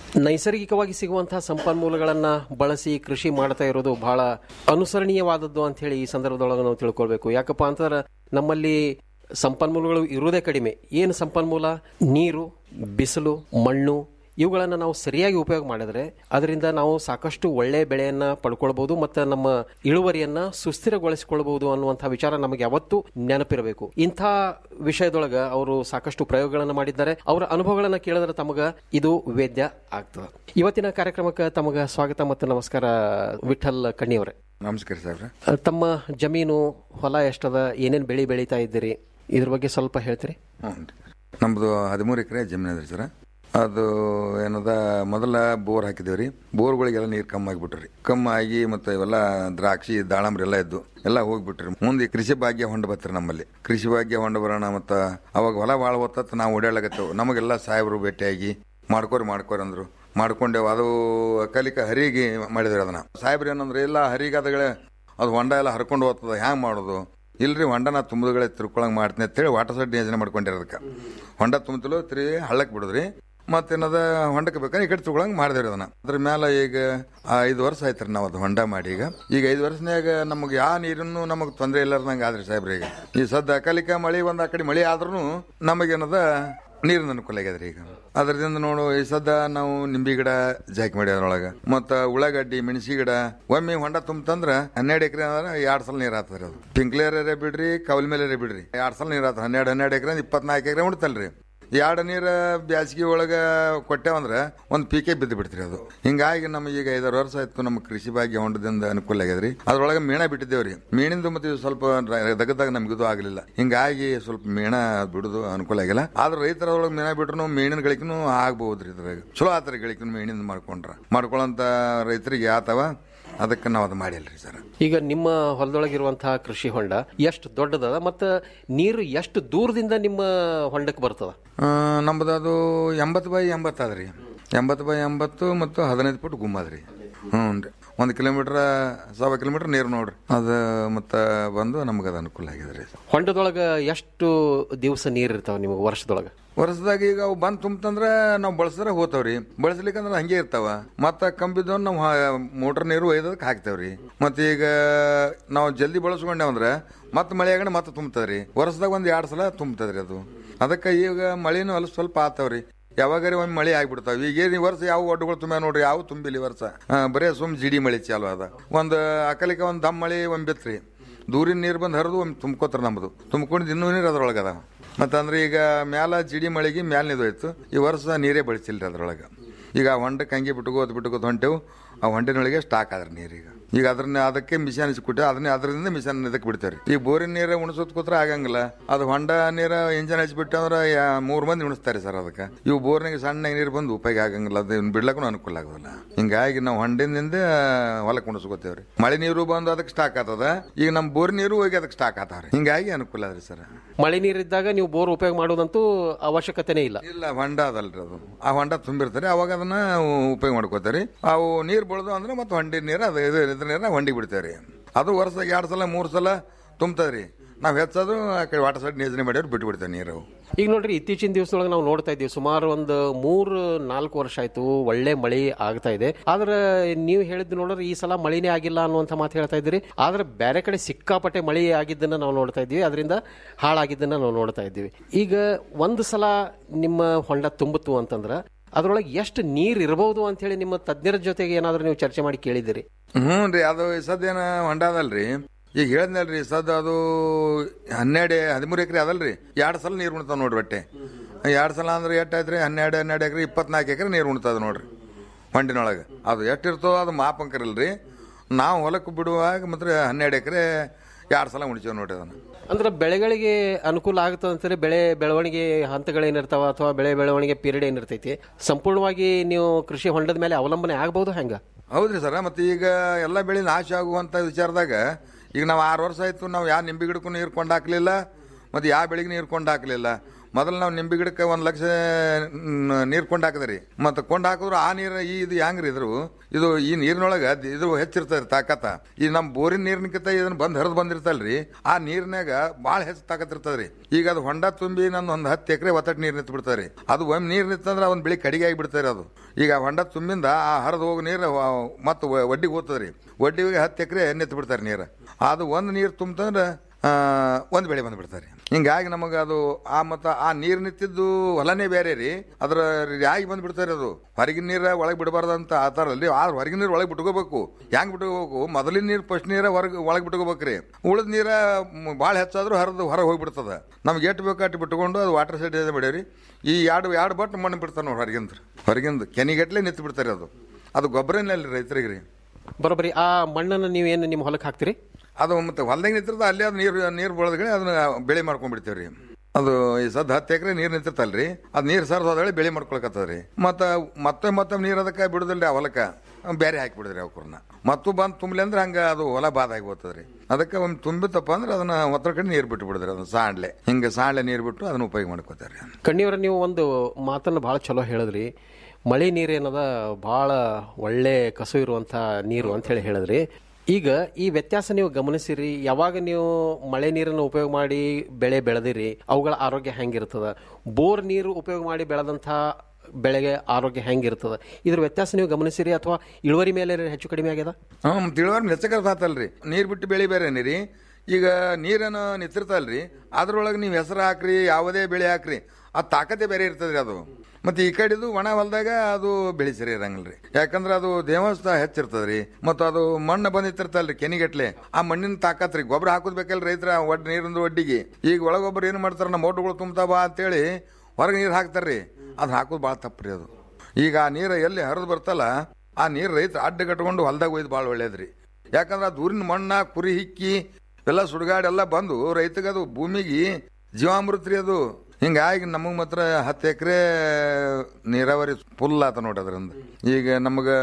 Speaker 9: ನೈಸರ್ಗಿಕವಾಗಿ ಸಿಗುವಂತಹ ಸಂಪನ್ಮೂಲಗಳನ್ನ ಬಳಸಿ ಕೃಷಿ ಮಾಡ್ತಾ ಇರೋದು ಬಹಳ ಅನುಸರಣೀಯವಾದದ್ದು ಅಂತ ಹೇಳಿ ಈ ಸಂದರ್ಭದೊಳಗೆ ನಾವು ತಿಳ್ಕೊಳ್ಬೇಕು ಯಾಕಪ್ಪ ಅಂತಂದ್ರೆ ನಮ್ಮಲ್ಲಿ ಸಂಪನ್ಮೂಲಗಳು ಇರುವುದೇ ಕಡಿಮೆ ಏನು ಸಂಪನ್ಮೂಲ ನೀರು ಬಿಸಿಲು ಮಣ್ಣು ಇವುಗಳನ್ನು ನಾವು ಸರಿಯಾಗಿ ಉಪಯೋಗ ಮಾಡಿದ್ರೆ ಅದರಿಂದ ನಾವು ಸಾಕಷ್ಟು ಒಳ್ಳೆ ಬೆಳೆಯನ್ನ ಪಡ್ಕೊಳ್ಬಹುದು ಮತ್ತು ನಮ್ಮ ಇಳುವರಿಯನ್ನ ಸುಸ್ಥಿರಗೊಳಿಸಿಕೊಳ್ಬಹುದು ಅನ್ನುವಂಥ ವಿಚಾರ ನಮಗೆ ಯಾವತ್ತೂ ನೆನಪಿರಬೇಕು ಇಂಥ ವಿಷಯದೊಳಗ ಅವರು ಸಾಕಷ್ಟು ಪ್ರಯೋಗಗಳನ್ನು ಮಾಡಿದ್ದಾರೆ ಅವರ ಅನುಭವಗಳನ್ನ ಕೇಳಿದ್ರೆ ತಮಗ ಇದು ವೇದ್ಯ ಆಗ್ತದೆ ಇವತ್ತಿನ ಕಾರ್ಯಕ್ರಮಕ್ಕೆ ತಮಗ ಸ್ವಾಗತ ಮತ್ತು ನಮಸ್ಕಾರ ವಿಠಲ್ ಕಣ್ಣಿಯವರೇ
Speaker 10: ನಮಸ್ಕಾರ ಸಾಹೇಬ್ರೆ
Speaker 9: ತಮ್ಮ ಜಮೀನು ಹೊಲ ಎಷ್ಟದ ಏನೇನು ಬೆಳೆ ಬೆಳೀತಾ ಇದ್ದೀರಿ ಇದ್ರ ಬಗ್ಗೆ ಸ್ವಲ್ಪ ಹೇಳ್ತೀರಿ
Speaker 10: ಹ್ಞೂ ನಮ್ಮದು ಹದಿಮೂರು ಎಕರೆ ಜಮೀನು ಅದ್ರಿ ಸರ್ ಅದು ಏನದ ಮೊದಲ ಬೋರ್ ಹಾಕಿದೇವ್ರಿ ರೀ ಬೋರ್ಗಳಿಗೆಲ್ಲ ನೀರು ಕಮ್ಮಿ ಆಗಿಬಿಟ್ರಿ ಕಮ್ಮಿ ಆಗಿ ಮತ್ತು ಇವೆಲ್ಲ ದ್ರಾಕ್ಷಿ ದಾಳಂಬ್ರಿ ಎಲ್ಲ ಇದ್ದು ಎಲ್ಲ ಹೋಗ್ಬಿಟ್ರಿ ಮುಂದೆ ಕೃಷಿ ಭಾಗ್ಯ ಹೊಂಡ ಬತ್ರಿ ನಮ್ಮಲ್ಲಿ ಕೃಷಿ ಭಾಗ್ಯ ಹೊಂಡ ಬರೋಣ ಮತ್ತು ಅವಾಗ ಹೊಲ ಭಾಳ ಹೊತ್ತ ನಾವು ಓಡಾಡ್ಲಾಗತ್ತೇವೆ ನಮಗೆಲ್ಲ ಸಾಹೇಬರು ಭೇಟಿಯಾಗಿ ಮಾಡ್ಕೋರಿ ಮಾಡ್ಕೋರಿ ಅಂದ್ರು ಮಾಡ್ಕೊಂಡೇವು ಅದು ಕಲಿಕ ಹರಿಗೆ ಮಾಡಿದ್ರಿ ಅದನ್ನ ಸಾಹೇಬ್ರು ಏನಂದ್ರೆ ಇಲ್ಲ ಹರಿಗೆ ಅದಗಳೇ ಅದು ಹೊಂಡ ಎಲ್ಲ ಹರ್ಕೊಂಡು ಹೋಗ್ತದ ಹ್ಯಾಂಗ್ ಮಾಡೋದು ಇಲ್ರಿ ಹೊಂಡ ನಾ ತುಂಬುದುಗಳೇ ತಿರ್ಕೊಳಂಗ್ ಮಾಡ್ತೀನಿ ಅಂತೇಳಿ ವಾಟರ್ ಸೆಟ್ ಯೋಜನೆ ಮಾಡ್ಕೊಂಡಿರೋದಕ್ಕೆ ಹೊಂಡ ತುಂಬತಲು ತಿರುಗಿ ಹಳ್ಳಕ್ಕೆ ಬಿಡುದ್ರಿ ಮತ್ತೇನದ ಹೊಂಡಕ್ಕೆ ಬೇಕಾದ್ರೆ ಈ ಕಡೆ ತಗೊಳಂಗ್ ಮಾಡಿದ್ರಿ ಅದನ್ನ ಅದ್ರ ಮೇಲೆ ಈಗ ಆ ಐದು ವರ್ಷ ಆಯ್ತ್ರಿ ನಾವು ಅದು ಹೊಂಡ ಮಾಡಿ ಈಗ ಈಗ ಐದು ವರ್ಷನ್ಯಾಗ ನಮಗೆ ಯಾವ ನೀರನ್ನು ನಮಗೆ ತೊಂದರೆ ಇಲ್ಲಾರ್ದಂಗೆ ಆದ್ರಿ ಸಾಹೇಬ್ರಿ ಈಗ ಈ ಸದ್ದ ಅಕಾಲಿಕ ಮಳೆ ಒಂದ್ ಆ ಕಡೆ ಮಳೆ ಆದ್ರೂ ನಮಗೇನದ ನೀರಿನ ಅನುಕೂಲ ಆಗ್ಯದ್ರಿ ಈಗ ಅದರಿಂದ ನೋಡು ಈ ಸದ್ದ ನಾವು ನಿಂಬಿ ಗಿಡ ಜಾಕಿ ಮಾಡಿ ಅದ್ರೊಳಗ ಮತ್ತ ಉಳ್ಳಾಗಡ್ಡಿ ಮೆಣಸಿ ಗಿಡ ಒಮ್ಮೆ ಹೊಂಡ ತುಂಬತಂದ್ರ ಹನ್ನೆರಡು ಎಕರೆ ಅಂದ್ರೆ ಎರಡ್ ಸಲ ನೀರ್ ಆತದ್ರಿ ಅದು ಪಿಂಕ್ಲೇರೇ ಬಿಡ್ರಿ ಕೌಲ್ ಮೇಲೆ ಬಿಡ್ರಿ ಎರಡ್ ಸಲ ನೀರ್ ಆತ ಹನ್ನೆರಡು ಹನ್ನೆರಡು ಎಕರೆ ಇಪ್ಪತ್ನಾಲ್ಕು ಎಕರೆ ಉಣ್ತಲ್ರಿ ಎರಡು ನೀರ ಬ್ಯಾಸಿಗೆ ಒಳಗ ಕೊಟ್ಟೇವಂದ್ರ ಒಂದ್ ಪೀಕೆ ಬಿದ್ದು ಬಿಡ್ತ್ರಿ ಅದು ಹಿಂಗಾಗಿ ನಮಗೆ ಈಗ ಐದಾರು ವರ್ಷ ಆಯ್ತು ನಮ್ಮ ಕೃಷಿ ಭಾಗ್ಯ ಹೊಂಡದಿಂದ ಅನುಕೂಲ ಆಗ್ಯದ್ರಿ ಅದ್ರೊಳಗೆ ಮೀಣ ಬಿಟ್ಟಿದ್ದೇವ್ರಿ ಮೀನಿಂದ ಮತ್ತೆ ಇದು ಸ್ವಲ್ಪ ದಗದಾಗ ನಮ್ಗೆ ಇದು ಆಗ್ಲಿಲ್ಲ ಹಿಂಗಾಗಿ ಸ್ವಲ್ಪ ಮೀಣ ಬಿಡುದು ಅನುಕೂಲ ಆಗಿಲ್ಲ ಆದ್ರೆ ರೈತರ ಒಳಗೆ ಮೀನ ಬಿಟ್ರು ಮೀನಿನ ಗಳಿಕೆನೂ ಆಗ್ಬಹುದ್ರಿ ಇದ್ರಾಗ ಚಲೋ ಆತರ ಗಳಿಕೆನು ಮೀನಿಂದ ಮಾಡ್ಕೊಂಡ್ರ ಮಾಡ್ಕೊಳ್ಳಂತ ರೈತರಿಗೆ ಆತವ ಅದಕ್ಕೆ ನಾವು ಅದು ಮಾಡಿಲ್ರಿ ಸರ್
Speaker 9: ಈಗ ನಿಮ್ಮ ಹೊಲದೊಳಗಿರುವಂತಹ ಕೃಷಿ ಹೊಂಡ ಎಷ್ಟು ದೊಡ್ಡದದ ಮತ್ತು ನೀರು ಎಷ್ಟು ದೂರದಿಂದ ನಿಮ್ಮ ಹೊಂಡಕ್ಕೆ ಬರ್ತದ
Speaker 10: ಆ, ನಮ್ದು ಅದು ಎಂಬತ್ತು ಬೈ ಎಂಬತ್ತು ಅದ್ರಿ ಎಂಬತ್ತು ಬೈ ಎಂಬತ್ತು ಮತ್ತು ಹದಿನೈದು ಫುಟ್ ಗುಮ್ಮದ್ರಿ ಹ್ಞೂ ರೀ ಒಂದು ಕಿಲೋಮೀಟರ್ ಸಾವಿರ ಕಿಲೋಮೀಟರ್ ನೀರು ನೋಡ್ರಿ ಅದು ಮತ್ತೆ ಬಂದು ನಮ್ಗೆ ಅದು ಅನುಕೂಲ ಆಗಿದೆ ರೀ
Speaker 9: ಹೊಂಡದೊಳಗ ಎಷ್ಟು ದಿವಸ ನೀರು ಇರ್ತಾವ ನಿಮಗೆ ವರ್ಷದೊಳಗ
Speaker 10: ವರ್ಷದಾಗ ಈಗ ಅವು ಬಂದ್ ತುಂಬತಂದ್ರ ನಾವು ಬಳಸಿದ್ರೆ ಹೋತಾವ್ರಿ ಬಳಸ್ಲಿಕ್ಕಂದ್ರ ಹಂಗೆ ಇರ್ತಾವ ಮತ್ತ ಕಂಬಿದ್ದು ನಾವು ಮೋಟರ್ ನೀರು ಒಯ್ದದಕ್ಕೆ ಹಾಕ್ತೇವ್ರಿ ಮತ್ತ ಈಗ ನಾವು ಜಲ್ದಿ ಬಳಸ್ಕೊಂಡೇವಂದ್ರ ಮತ್ತ ಮಳೆ ಆಗಣ ಮತ್ತೆ ತುಂಬ್ತದ್ರಿ ವರ್ಷದಾಗ ಒಂದ್ ಎರಡ್ ಸಲ ತುಂಬ್ತದ್ರಿ ಅದು ಅದಕ್ಕೆ ಈಗ ಮಳೆನೂ ಅಲ್ಲಿ ಸ್ವಲ್ಪ ಆತವ್ರಿ ಯಾವಾಗಾರಿ ಒಮ್ಮೆ ಮಳೆ ಆಗ್ಬಿಡ್ತಾವ ಈಗ ಈ ವರ್ಷ ಯಾವ ಒಡ್ಡುಗಳು ತುಂಬ ನೋಡ್ರಿ ಯಾವ ತುಂಬಿಲ್ಲ ಈ ವರ್ಷ ಆ, ಬರೇ ಸುಮ್ ಜಿಡಿ ಮಳೆ ಚಾಲು ಅದ ಒಂದ್ ಅಕಲಿಕ ಒಂದ್ ದಮ್ ಮಳೆ ಒಮ್ಮೆ ಬಿತ್ರಿ ದೂರಿನ ನೀರು ಬಂದು ಹರಿದು ಒಮ್ಮೆ ತುಂಬ್ಕೋತಾರ ನಮ್ದು ತುಂಬ್ಕೊಂಡು ಇನ್ನೂ ನೀರು ಅದ್ರೊಳಗೆ ಅದಾವ ಮತ್ತಂದ್ರೆ ಈಗ ಮ್ಯಾಲ ಜಿಡಿ ಮಳೆಗೆ ಮ್ಯಾಲ ನಿದೋಯ್ತು ಈ ವರ್ಷ ನೀರೇ ಬಳಸಿಲ್ರಿ ಅದ್ರೊಳಗೆ ಈಗ ಆ ಹೊಂಡಕ್ಕೆ ಹಂಗೆ ಬಿಟ್ಕೋತ ಬಿಟ್ಕೋತ ಹೊಂಟೆವು ಆ ಹೊಂಡಿನೊಳಗೆ ಸ್ಟಾಕ್ ಆದ್ರಿ ನೀರೀಗ ಈಗ ಅದ್ರನ್ನ ಅದಕ್ಕೆ ಮಿಷನ್ ಹಚ್ಕೊಟ್ಟೆ ಅದನ್ನ ಅದರಿಂದ ಮಿಷನ್ ಇದಕ್ಕೆ ಬಿಡ್ತೇವ್ರಿ ಈ ಬೋರಿನ ನೀರ ಉಣಿಸೋದ್ ಕೂತ್ರ ಆಗಂಗಿಲ್ಲ ಅದು ಹೊಂಡ ನೀರ ಇಂಜನ್ ಹಚ್ಬಿಟ್ಟು ಅಂದ್ರೆ ಯಾ- ಮೂರ್ ಮಂದಿ ಉಣಿಸ್ತಾರೆ ಸರ್ ಅದಕ್ಕೆ ಇವು ಬೋರ್ನಾಗ ಸಣ್ಣ ನೀರು ಬಂದು ಉಪಯೋಗ ಆಗಂಗಿಲ್ಲ ಅದು ಬಿಡ್ಲಕ್ಕೂ ಅನುಕೂಲ ಆಗೋದಿಲ್ಲ ಹಿಂಗಾಗಿ ನಾವು ಹೊಂಡಿನಿಂದ ಹೊಲಕ್ಕೆ ಉಣಿಸ್ಕೋತೇವ್ರಿ ಮಳೆ ನೀರು ಬಂದು ಅದಕ್ಕೆ ಸ್ಟಾಕ್ ಆಗ್ತದ ಈಗ ನಮ್ಮ ಬೋರ್ ನೀರು ಹೋಗಿ ಅದಕ್ಕೆ ಸ್ಟಾಕ್ ಆತಾವ್ರಿ ಹಿಂಗಾಗಿ ಅನುಕೂಲ ಅದ್ರಿ ಸರ್
Speaker 9: ಮಳೆ ನೀರಿದ್ದಾಗ ನೀವು ಬೋರ್ ಉಪಯೋಗ ಮಾಡೋದಂತೂ ಅವಶ್ಯಕತೆನೇ ಇಲ್ಲ
Speaker 10: ಇಲ್ಲ ಹೊಂಡ ಅದಲ್ರಿ ಅದು ಆ ಹೊಂಡ ತುಂಬಿರ್ತಾರೆ ಅವಾಗ ಅದನ್ನ ಉಪಯೋಗ ಮಾಡ್ಕೋತಾರೆ ಅವು ನೀರು ಬೀಳದು ಅಂದ್ರೆ ಮತ್ತೆ ಹೊಂಡಿ ನೀರು ಅದು ಇದು ಇದ್ರ ನೀರ ಹೊಂಡಿ ಬಿಡ್ತೇವ್ರಿ ಅದು ವರ್ಷದಾಗ ಎರಡು ಸಲ ಮೂರು ಸಲ ತುಂಬ್ತದ್ರಿ ನಾವು ಹೆಚ್ಚೋದು ಆ ಕಡೆ ವಾಟರ್ ಸೈಡ್ ಯೋಜನೆ ಮಾಡ್ಯಾರ ಬಿಟ್ಟು ಬಿಡ್ತೇವೆ ನೀರು
Speaker 9: ಈಗ ನೋಡ್ರಿ ಇತ್ತೀಚಿನ ದಿವಸದೊಳಗೆ ನಾವು ನೋಡ್ತಾ ಇದ್ದೀವಿ ಸುಮಾರು ಒಂದು ಮೂರು ನಾಲ್ಕು ವರ್ಷ ಆಯ್ತು ಒಳ್ಳೆ ಮಳೆ ಆಗ್ತಾ ಇದೆ ಆದ್ರೆ ನೀವು ಹೇಳಿದ್ದು ನೋಡಿದ್ರೆ ಈ ಸಲ ಮಳೆನೇ ಆಗಿಲ್ಲ ಅನ್ನುವಂಥ ಮಾತು ಹೇಳ್ತಾ ಇದ್ದೀರಿ ಆದ್ರೆ ಬೇರೆ ಕಡೆ ಸಿಕ್ಕಾಪಟ್ಟೆ ಮಳೆ ಆಗಿದ್ದನ್ನ ನಾವು ನೋಡ್ತಾ ಇದ್ದೀವಿ ಅದರಿಂದ ಹಾಳಾಗಿದ್ದನ್ನ ನಾವು ನೋಡ್ತಾ ಇದ್ದೀವಿ ಈಗ ಒಂದು ಸಲ ನಿಮ್ಮ ಹೊಂಡ ತುಂಬಿತು ಅಂತಂದ್ರೆ ಅದ್ರೊಳಗೆ ಎಷ್ಟು ನೀರು ಇರಬಹುದು ಅಂತ ಹೇಳಿ ನಿಮ್ಮ ತಜ್ಞರ ಜೊತೆಗೆ ಏನಾದರೂ ನೀವು ಚರ್ಚೆ ಮಾಡಿ ಕೇಳಿದಿರಿ
Speaker 10: ಹ್ಞೂ ರೀ ಅದು ಈ ಸದ್ಯನ ಹೊಂಡ ಅದಲ್ರಿ ಈಗ ಹೇಳಿದ್ನಲ್ರಿ ಸದ್ ಅದು ಹನ್ನೆರಡು ಹದಿಮೂರು ಎಕರೆ ಅದಲ್ರಿ ಎರಡು ಸಲ ನೀರು ಉಣ್ತಾವ ನೋಡ್ರಿ ಬಟ್ಟೆ ಎರಡು ಸಲ ಅಂದ್ರೆ ಎಷ್ಟು ಆಯ್ತು ರೀ ಹನ್ನೆರಡು ಹನ್ನೆರಡು ಎಕರೆ ಇಪ್ಪತ್ನಾಲ್ಕು ಎಕರೆ ನೀರು ಉಣ್ತದ ನೋಡ್ರಿ ಹೊಂಡಿನೊಳಗೆ ಅದು ಎಷ್ಟಿರ್ತೋ ಅದು ಮಾಪಂಕರಿಲ್ರಿ ನಾವು ಹೊಲಕ್ಕೆ ಬಿಡುವಾಗ ಮಾತ್ರ ಹನ್ನೆರಡು ಎಕರೆ ಎರಡು ಸಲ ಉಣಿಸೇವ್ ನೋಡ್ರಿ ಅದನ್ನು
Speaker 9: ಅಂದ್ರೆ ಬೆಳೆಗಳಿಗೆ ಅನುಕೂಲ ಆಗುತ್ತೆ ಅಂತಾರೆ ಬೆಳೆ ಬೆಳವಣಿಗೆ ಹಂತಗಳೇನಿರ್ತಾವ ಅಥವಾ ಬೆಳೆ ಬೆಳವಣಿಗೆ ಪೀರಿಯಡ್ ಏನಿರ್ತೈತಿ ಸಂಪೂರ್ಣವಾಗಿ ನೀವು ಕೃಷಿ ಹೊಂಡದ ಮೇಲೆ ಅವಲಂಬನೆ ಆಗಬಹುದು ಹೆಂಗ
Speaker 10: ಹೌದ್ರಿ ಸರ ಮತ್ತೆ ಈಗ ಎಲ್ಲ ಬೆಳೆ ನಾಶ ಆಗುವಂತ ವಿಚಾರದಾಗ ಈಗ ನಾವು ಆರು ವರ್ಷ ಆಯ್ತು ನಾವು ಯಾವ ನಿಂಬೆ ಗಿಡಕ್ಕೂ ನೀರು ಕೊಂಡು ಹಾಕ್ಲಿಲ್ಲ ಮತ್ತೆ ಯಾವ ಬೆಳಿಗ್ಗೆ ನೀರು ಕೊಂಡು ಹಾಕಲಿಲ್ಲ ಮೊದಲು ನಾವು ನಿಂಬೆ ಗಿಡಕ್ಕೆ ಒಂದು ಲಕ್ಷ ನೀರು ಕೊಂಡು ಹಾಕಿದ್ರಿ ಮತ್ತೆ ಕೊಂಡು ಹಾಕಿದ್ರು ಆ ನೀರು ಈ ಇದು ಹೆಂಗ್ರಿ ಇದ್ರು ಇದು ಈ ನೀರಿನೊಳಗೆ ಇದು ಹೆಚ್ಚಿರ್ತದೆ ತಾಕತ್ತ ಈ ನಮ್ಮ ಬೋರಿನ ನೀರಿನಕ್ಕಿಂತ ಇದನ್ನ ಬಂದು ಹರಿದು ಬಂದಿರ್ತಲ್ರಿ ಆ ನೀರಿನಾಗ ಭಾಳ ಹೆಚ್ಚು ತಾಕತ್ ಇರ್ತದ್ರಿ ಈಗ ಅದು ಹೊಂಡ ತುಂಬಿ ನಂದು ಒಂದು ಹತ್ತು ಎಕರೆ ಒತ್ತಟ್ಟು ನೀರು ನಿಂತು ಬಿಡ್ತಾರೆ ಅದು ಒಮ್ಮೆ ನೀರು ನಿಂತಂದ್ರೆ ಒಂದು ಬೆಳಿ ಕಡಿಗೆ ಆಗಿಬಿಡ್ತಾರೆ ಅದು ಈಗ ಆ ಹೊಂಡ ತುಂಬಿಂದ ಆ ಹರಿದು ಹೋಗೋ ನೀರು ಮತ್ತು ಒಡ್ಡಿಗೆ ಹೋಗ್ತದ್ರಿ ಒಡ್ಡಿಗೆ ಹತ್ತು ಎಕರೆ ನಿಂತು ಬಿಡ್ತಾರೆ ನೀರು ಅದು ಒಂದು ನೀರು ತುಂಬತಂದ್ರೆ ಒಂದು ಬೆಳೆ ಬಂದ್ಬಿಡ್ತಾರೆ ಹಿಂಗಾಗಿ ನಮಗೆ ಅದು ಆ ಮತ್ತು ಆ ನೀರು ನಿಂತಿದ್ದು ಹೊಲನೇ ಬೇರೆ ರೀ ಅದ್ರ ಯಾಗಿ ಬಂದ್ಬಿಡ್ತಾರೆ ಅದು ಹೊರಗಿನ ನೀರ ಒಳಗೆ ಬಿಡಬಾರ್ದು ಅಂತ ಆ ಥರ ಅಲ್ಲಿ ಆದ್ರೆ ಹೊರಗಿನ ನೀರು ಒಳಗೆ ಬಿಟ್ಕೋಬೇಕು ಹೆಂಗ್ ಬಿಟ್ಕೋಬೇಕು ಮೊದಲಿನ ನೀರು ಫಸ್ಟ್ ನೀರ ಹೊರಗೆ ಒಳಗೆ ಬಿಟ್ಕೋಬೇಕ್ರಿ ಉಳಿದ ನೀರ ಭಾಳ ಹೆಚ್ಚಾದ್ರೂ ಹರಿದು ಹೊರಗೆ ಹೋಗ್ಬಿಡ್ತದ ನಮ್ಗೆ ಎಷ್ಟು ಬೇಕು ಅಟ್ಟು ಬಿಟ್ಕೊಂಡು ಅದು ವಾಟರ್ ಸೈಡ್ ಬಿಡೇರಿ ಈ ಎರಡು ಎರಡು ಬಟ್ ಮಣ್ಣು ಬಿಡ್ತಾರೆ ನೋಡಿ ಹೊರಗಿಂದ ಹೊರಗಿಂದ ಕೆನಿಗಟ್ಲೆ ನಿಂತು ಬಿಡ್ತಾರೆ ಅದು ಅದು ಗೊಬ್ಬರನೇ ಅಲ್ರಿ ರೈತರಿಗೆ ರೀ
Speaker 9: ಬರೋಬ್ಬರಿ ಆ ಮಣ್ಣನ್ನು ನೀವೇನು ನಿಮ್ಮ ಹೊಲಕ್ಕೆ ಹಾಕ್ತೀರಿ
Speaker 10: ಅದು ಮತ್ತೆ ಹೊಲ್ದಾಗ ನಿಂತಿರ್ತದ ಅಲ್ಲಿ ಅದು ನೀರು ನೀರು ಬೆಳೆದ್ಗಡೆ ಅದನ್ನ ಬೆಳೆ ಮಾಡ್ಕೊಂಡ್ಬಿಡ್ತೀವಿ ರೀ ಅದು ಈ ಸದ್ ಹತ್ತು ಎಕರೆ ನೀರು ನಿಂತಿರ್ತಲ್ರಿ ಅದು ನೀರು ಸರ್ದೋದಳೆ ಬೆಳೆ ಮಾಡ್ಕೊಳಕತ್ತದ್ರಿ ಮತ್ತು ಮತ್ತೆ ಮತ್ತೆ ನೀರು ಅದಕ್ಕೆ ಬಿಡುದಿಲ್ರಿ ಆ ಹೊಲಕ್ಕೆ ಬೇರೆ ಹಾಕಿಬಿಡಿದ್ರಿ ಅವಕ್ರನ್ನ ಮತ್ತು ಬಂದು ತುಂಬಲಿ ಅಂದ್ರೆ ಹಂಗೆ ಅದು ಹೊಲ ಬಾದ ಆಗಿ ಹೋಗ್ತದ್ರಿ ಅದಕ್ಕೆ ಒಮ್ಮೆ ತುಂಬಿತಪ್ಪ ಅಂದ್ರೆ ಅದನ್ನ ಒತ್ತರ ಕಡೆ ನೀರು ಬಿಟ್ಟು ಬಿಡಿದ್ರಿ ಅದನ್ನ ಸಾಂಡ್ಲೆ ಹಿಂಗೆ ಸಾಂಡ್ಲೆ ನೀರು ಬಿಟ್ಟು ಅದನ್ನ ಉಪಯೋಗ ಮಾಡ್ಕೋತಾರೆ
Speaker 9: ಕಣ್ಣಿಯವರ ನೀವು ಒಂದು ಮಾತನ್ನು ಭಾಳ ಚಲೋ ಹೇಳಿದ್ರಿ ಮಳೆ ನೀರೇನದ ಭಾಳ ಒಳ್ಳೆ ಕಸು ಇರುವಂಥ ನೀರು ಅಂತ ಹೇಳಿ ಹೇಳಿದ್ರಿ ಈಗ ಈ ವ್ಯತ್ಯಾಸ ನೀವು ಗಮನಿಸಿರಿ ಯಾವಾಗ ನೀವು ಮಳೆ ನೀರನ್ನು ಉಪಯೋಗ ಮಾಡಿ ಬೆಳೆ ಬೆಳೆದಿರಿ ಅವುಗಳ ಆರೋಗ್ಯ ಹೆಂಗಿರ್ತದ ಬೋರ್ ನೀರು ಉಪಯೋಗ ಮಾಡಿ ಬೆಳೆದಂಥ ಬೆಳೆಗೆ ಆರೋಗ್ಯ ಹೆಂಗಿರ್ತದ ಇದ್ರ ವ್ಯತ್ಯಾಸ ನೀವು ಗಮನಿಸಿರಿ ಅಥವಾ ಇಳುವರಿ ಮೇಲೆ ಹೆಚ್ಚು ಕಡಿಮೆ ಆಗ್ಯದ
Speaker 10: ಹ್ಮ್ ತಿಳುವರ್ ಹೆಚ್ಚಕರ ಆತಲ್ರಿ ನೀರ್ ಬಿಟ್ಟು ಬೆಳಿ ಬೇರೆನಿ ರೀ ಈಗ ನೀರನ್ನು ನಿಂತಿರ್ತಲ್ರಿ ಅದ್ರೊಳಗೆ ನೀವು ಹೆಸರು ಹಾಕ್ರಿ ಯಾವುದೇ ಬೆಳೆ ಹಾಕ್ರಿ ಆ ತಾಕತೆ ಬೇರೆ ಇರ್ತದ್ರಿ ಅದು ಮತ್ತೆ ಈ ಕಡೆದು ಒಣ ಹೊಲದಾಗ ಅದು ಬೆಳಿ ಸರಿ ಇರಂಗಿಲ್ರಿ ಯಾಕಂದ್ರೆ ಅದು ದೇವಸ್ಥ ಹೆಚ್ಚಿರ್ತದ್ರಿ ಮತ್ತು ಅದು ಮಣ್ಣು ಬಂದಿತ್ತಿರ್ತಲ್ರಿ ಕೆನಿಗಟ್ಲೆ ಆ ಮಣ್ಣಿನ ತಾಕತ್ರಿ ಗೊಬ್ಬರ ಹಾಕೋದ್ ಬೇಕಲ್ರಿ ರೈತರ ಒಡ್ ನೀರಿಂದು ಒಡ್ಡಿಗೆ ಈಗ ಒಳಗೊಬ್ಬರು ಏನು ಮಾಡ್ತಾರ ನಮ್ಮ ಮೋಟುಗಳು ತುಂಬ್ತಾವ ಅಂತೇಳಿ ಹೊರಗೆ ನೀರು ಹಾಕ್ತಾರ್ರಿ ಅದು ಹಾಕೋದು ಭಾಳ ತಪ್ಪ್ರಿ ಅದು ಈಗ ಆ ನೀರು ಎಲ್ಲಿ ಹರಿದು ಬರ್ತಲ್ಲ ಆ ನೀರು ರೈತ ಅಡ್ಡ ಕಟ್ಕೊಂಡು ಹೊಲ್ದಾಗ ಒಯ್ದು ಭಾಳ ಒಳ್ಳೇದ್ರಿ ಯಾಕಂದ್ರೆ ಆ ದೂರಿನ ಮಣ್ಣ ಕುರಿ ಹಿಕ್ಕಿ ಎಲ್ಲ ಸುಡುಗಾಡು ಎಲ್ಲ ಬಂದು ರೈತಗೆ ಅದು ಭೂಮಿಗೆ ಜೀವಾಮೃತ ರೀ ಅದು ಹಿಂಗಾಗಿ ನಮಗೆ ಮಾತ್ರ ಹತ್ತು ಎಕರೆ ನೀರಾವರಿ ಫುಲ್ ಆತ ನೋಡಿ ಅದರಿಂದ ಈಗ ನಮಗೆ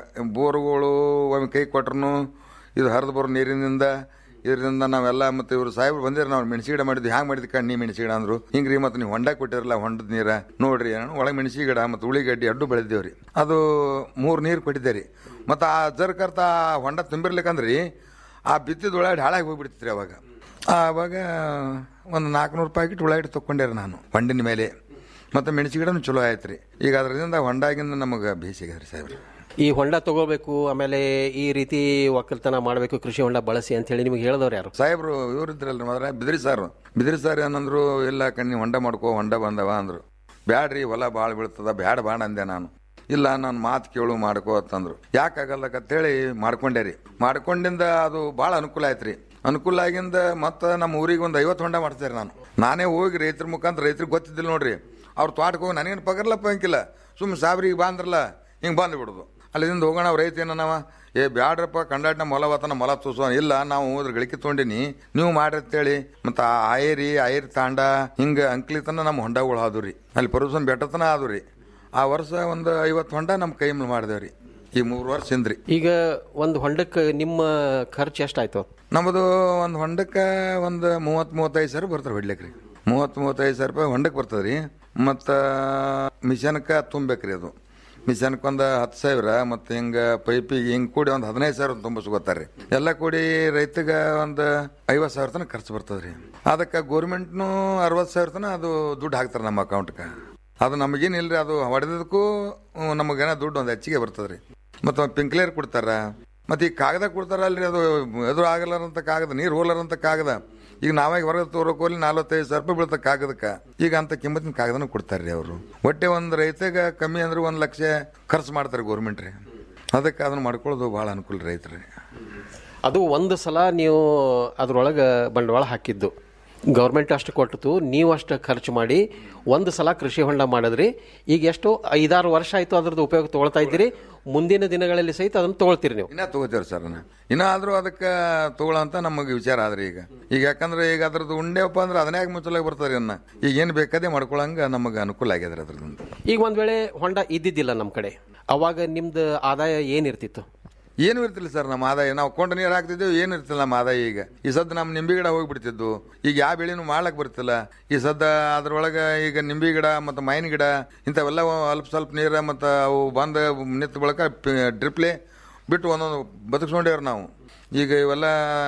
Speaker 10: ಬೋರ್ಗಳು ಒಮ್ಮೆ ಕೈ ಕೊಟ್ರು ಇದು ಹರಿದು ಬರೋ ನೀರಿನಿಂದ ಇದರಿಂದ ನಾವೆಲ್ಲ ಮತ್ತೆ ಇವರು ಸಾಹೇಬ್ರು ಬಂದಿರ ನಾವು ಮೆಣಸಿ ಗಿಡ ಮಾಡಿದ್ವಿ ಹ್ಯಾಂಗ ಮಾಡಿದ್ವಿ ಕಣ್ಣಿ ಮೆಣಸಿ ಗಿಡ ಅಂದ್ರು ಹಿಂಗ್ರಿ ಮತ್ತೆ ನೀವು ಹೊಂಡ ಕೊಟ್ಟಿರಲ್ಲ ಹೊಂಡದ ನೀರ ನೋಡ್ರಿ ಒಳಗೆ ಮೆಣಸಿ ಗಿಡ ಮತ್ತು ಉಳಿಗಡ್ಡಿ ಅಡ್ಡು ಬೆಳೆದೇವ್ರಿ ಅದು ಮೂರು ನೀರು ಕೊಟ್ಟಿದ್ದೆ ರೀ ಮತ್ತು ಆ ಜರ್ಕರ್ತ ಹೊಂಡ ತುಂಬಿರ್ಲಿಕ್ಕಂದ್ರಿ ಆ ಬಿತ್ತಿದ ಉಳ್ಳಾಗಡ್ಡಿ ಹಾಳಾಗಿ ಹೋಗ್ಬಿಡ್ತಿದ್ರಿ ಅವಾಗ ಆವಾಗ ಒಂದು ನಾಲ್ಕುನೂರು ಪ್ಯಾಕೆಟ್ ಉಳ್ಳಾಗಡ್ಡಿ ತೊಗೊಂಡೇರಿ ನಾನು ಹೊಂಡಿನ ಮೇಲೆ ಮತ್ತು ಮೆಣಸಿ ಗಿಡನೂ ಚಲೋ ಆಯ್ತು ರೀ ಈಗ ಅದರಿಂದ ಹೊಂಡಾಗಿಂದ ನಮಗೆ ಬೇಸಿಗೆ ಸಾಹೇಬ್ರಿ
Speaker 9: ಈ ಹೊಂಡ ತಗೋಬೇಕು ಆಮೇಲೆ ಈ ರೀತಿ ಒಕ್ಕಲ್ತನ ಮಾಡಬೇಕು ಕೃಷಿ ಹೊಂಡ ಬಳಸಿ ಅಂತ ಹೇಳಿ ನಿಮಗೆ ಹೇಳಿದವ್ರು ಯಾರು
Speaker 10: ಸಾಹೇಬ್ರು ಇವ್ರು ಇದ್ರಲ್ರಿ ಮೊದಲ ಬಿದ್ರಿ ಸಾರು ಬಿದ್ರಿ ಸಾರ್ ಏನಂದ್ರು ಇಲ್ಲ ಕಣ್ಣಿ ಹೊಂಡ ಮಾಡ್ಕೋ ಹೊಂಡ ಬಂದವ ಅಂದ್ರು ಬ್ಯಾಡ್ರಿ ಹೊಲ ಭಾಳ ಬೀಳ್ತದ ಬ್ಯಾಡ ಬಾಣ ಅಂದೆ ನಾನು ಇಲ್ಲ ನಾನು ಮಾತು ಕೇಳು ಮಾಡ್ಕೋ ಅಂತಂದ್ರು ಯಾಕಾಗಲ್ಲಕತ್ತೇಳಿ ಮಾಡ್ಕೊಂಡೆ ರೀ ಮಾಡ್ಕೊಂಡಿಂದ ಅದು ಭಾಳ ಅನುಕೂಲ ಆಯ್ತು ರೀ ಅನುಕೂಲ ಆಗಿಂದ ಮತ್ತೆ ನಮ್ಮ ಊರಿಗೆ ಒಂದು ಐವತ್ತು ಹೊಂಡ ಮಾಡ್ತಾರೆ ನಾನು ನಾನೇ ಹೋಗಿ ರೈತರ ಮುಖಾಂತರ ರೈತರಿಗೆ ಗೊತ್ತಿದ್ದಿಲ್ಲ ನೋಡ್ರಿ ಅವ್ರ ತೋಟಕ್ಕೆ ಹೋಗಿ ನನಗೇನು ಪಗರ್ಲಪ್ಪ ಅಂಕಿಲ್ಲ ಸುಮ್ಮನೆ ಸಾಬ್ರಿಗೆ ಬಾಂದ್ರಲ್ಲ ಹಿಂಗೆ ಬಂದು ಬಿಡೋದು ಅಲ್ಲಿಂದ ಹೋಗೋಣ ಅವ್ರ ರೈತ ಏನವ ಏ ಬ್ಯಾಡ್ರಪ್ಪ ಕಂಡಾಟ ನಮ್ಮ ಹೊಲ ವತನ ಮೊಲ ತೂಸೋ ಇಲ್ಲ ನಾವು ಹೋದ್ರ ಗಳಿಕೆ ತೊಗೊಂಡಿನಿ ನೀವು ಮಾಡ್ರಿ ಅಂತೇಳಿ ಮತ್ತು ಆ ಆಯರಿ ಆಯರಿ ತಾಂಡ ಹಿಂಗೆ ಅಂಕ್ಲಿತನ ನಮ್ಮ ಹೊಂಡಗಳು ಆದು ರೀ ಅಲ್ಲಿ ಪರ್ವಸನ್ ಬೆಟ್ಟತನ ಆದು ರೀ ಆ ವರ್ಷ ಒಂದು ಐವತ್ತು ಹೊಂಡ ನಮ್ಮ ಕೈ ಮೇಲೆ ಮಾಡಿದೇವ್ರಿ ಈ ಮೂರು ವರ್ಷ ಹಿಂದ್ರಿ
Speaker 9: ಈಗ ಒಂದು ಹೊಂಡಕ್ಕೆ ನಿಮ್ಮ ಖರ್ಚು ಎಷ್ಟಾಯ್ತು
Speaker 10: ನಮ್ಮದು ಒಂದು ಹೊಂಡಕ್ಕೆ ಒಂದು ಮೂವತ್ತು ಮೂವತ್ತೈದು ಸಾವಿರ ಬರ್ತಾರೆ ಹೊಡ್ಲಿಕ್ಕೆ ರೀ ಮೂವತ್ತು ಮೂವತ್ತೈದು ಸಾವಿರ ರೂಪಾಯಿ ಹೊಂಡಕ್ಕೆ ಬರ್ತದೆ ರೀ ಮತ್ತು ಮಿಷನ್ಕ್ಕೆ ತುಂಬೇಕ್ರಿ ಅದು ಮಿಷನ್ಕ್ಕೆ ಒಂದು ಹತ್ತು ಸಾವಿರ ಮತ್ತು ಹಿಂಗೆ ಪೈಪಿಗೆ ಹಿಂಗೆ ಕೂಡಿ ಒಂದು ಹದಿನೈದು ಸಾವಿರ ತುಂಬಿಸ್ಕೋತಾರೆ ರೀ ಎಲ್ಲ ಕೂಡಿ ರೈತಗೆ ಒಂದು ಐವತ್ತು ಸಾವಿರ ತನಕ ಖರ್ಚು ಬರ್ತದೆ ರೀ ಅದಕ್ಕೆ ಗೋರ್ಮೆಂಟ್ನು ಅರವತ್ತು ಸಾವಿರ ತನಕ ಅದು ದುಡ್ಡು ಹಾಕ್ತಾರೆ ನಮ್ಮ ಅಕೌಂಟ್ಗೆ ಅದು ನಮಗೇನಿಲ್ಲ ರೀ ಅದು ಹೊಡೆದಕ್ಕೂ ನಮಗೇನೋ ದುಡ್ಡು ಒಂದು ಹೆಚ್ಚಿಗೆ ಬರ್ತದೆ ರೀ ಮತ್ತು ಪಿಂಕ್ಲೇರ್ ಕೊಡ್ತಾರ ಮತ್ತು ಈ ಕಾಗದ ಕೊಡ್ತಾರಲ್ರಿ ಅದು ಎದುರು ಆಗಲಾರಂತ ಕಾಗದ ನೀರು ಹೋಲಾರಂತ ಕಾಗದ ಈಗ ನಾವಾಗಿ ಹೊರಗೆ ತೋರಕ್ಕೆ ಹೋಗ್ಲಿ ನಲ್ವತ್ತೈದು ಸಾವಿರ ರೂಪಾಯಿ ಬೀಳ್ತ ಕಾಗದಕ್ಕೆ ಈಗ ಅಂತ ಕಿಮ್ಮತ್ತಿನ ಕಾಗದನೂ ಕೊಡ್ತಾರೆ ರೀ ಅವರು ಒಟ್ಟೆ ಒಂದು ರೈತಗೆ ಕಮ್ಮಿ ಅಂದ್ರೆ ಒಂದು ಲಕ್ಷ ಖರ್ಚು ಮಾಡ್ತಾರೆ ಗೌರ್ಮೆಂಟ್ ರೀ ಅದಕ್ಕೆ ಅದನ್ನ ಮಾಡ್ಕೊಳ್ಳೋದು ಭಾಳ ಅನುಕೂಲ ರೈತರು
Speaker 9: ಅದು ಒಂದು ಸಲ ನೀವು ಅದ್ರೊಳಗೆ ಬಂಡವಾಳ ಹಾಕಿದ್ದು ಗೌರ್ಮೆಂಟ್ ಅಷ್ಟು ಕೊಟ್ಟಿತು ನೀವು ಅಷ್ಟು ಖರ್ಚು ಮಾಡಿ ಒಂದು ಸಲ ಕೃಷಿ ಹೊಂಡ ಮಾಡಿದ್ರಿ ಈಗ ಎಷ್ಟು ಐದಾರು ವರ್ಷ ಆಯ್ತು ಅದ್ರದ್ದು ಉಪಯೋಗ ತಗೊಳ್ತಾ ಇದ್ದೀರಿ ಮುಂದಿನ ದಿನಗಳಲ್ಲಿ ಸಹಿತ ಅದನ್ನು ತಗೊಳ್ತೀರಿ ನೀವು
Speaker 10: ಇನ್ನ ತಗೋತೀವ್ರಿ ಸರ್ ನಾ ಇನ್ನ ಆದ್ರೂ ಅದಕ್ಕೆ ತಗೊಳ್ಳಂತ ನಮಗೆ ವಿಚಾರ ಆದ್ರಿ ಈಗ ಈಗ ಯಾಕಂದ್ರೆ ಈಗ ಅದ್ರದ್ದು ಉಂಡೆವಪ್ಪ ಅಂದ್ರೆ ಅದನ್ನೇ ಮುಚ್ಚಲಾಗಿ ಬರ್ತಾರೆ ಅನ್ನ ಈಗ ಏನು ಬೇಕಾದೇ ಮಾಡ್ಕೊಳಂಗ ನಮಗೆ ಅನುಕೂಲ ಆಗ್ಯದ್ರಿ ಅದ್ರದ್ದು
Speaker 9: ಈಗ ಒಂದ್ ವೇಳೆ ಹೊಂಡ ಇದ್ದಿದ್ದಿಲ್ಲ ನಮ್ಮ ಕಡೆ ಅವಾಗ ನಿಮ್ದು ಆದಾಯ ಏನಿರ್ತಿತ್ತು
Speaker 10: ಏನು ಇರ್ತಿಲ್ಲ ಸರ್ ನಮ್ಮ ಆದಾಯ ನಾವು ಕೊಂಡ ನೀರು ಹಾಕ್ತಿದ್ದೇವೆ ಏನು ಇರ್ತಿಲ್ಲ ನಮ್ಮ ಆದಾಯ ಈಗ ಈ ಸದ್ದ ನಮ್ಮ ನಿಂಬೆ ಗಿಡ ಹೋಗ್ಬಿಡ್ತಿದ್ವು ಈಗ ಯಾವ ಬೆಳೆನೂ ಮಾಡ್ಲಕ್ ಬರ್ತಿಲ್ಲ ಈ ಸದ್ದ ಅದ್ರೊಳಗೆ ಈಗ ನಿಂಬೆ ಗಿಡ ಮತ್ತು ಮೈನ್ ಗಿಡ ಇಂಥವೆಲ್ಲ ಅಲ್ಪ ಸ್ವಲ್ಪ ನೀರು ಮತ್ತು ಅವು ಬಂದ ನಿಂತ ಬಳಕ ಡ್ರಿಪ್ಲೆ ಬಿಟ್ಟು ಒಂದೊಂದು ಬದುಕಿಸ್ಕೊಂಡೇವ್ರಿ ನಾವು ಈಗ ಇವೆಲ್ಲ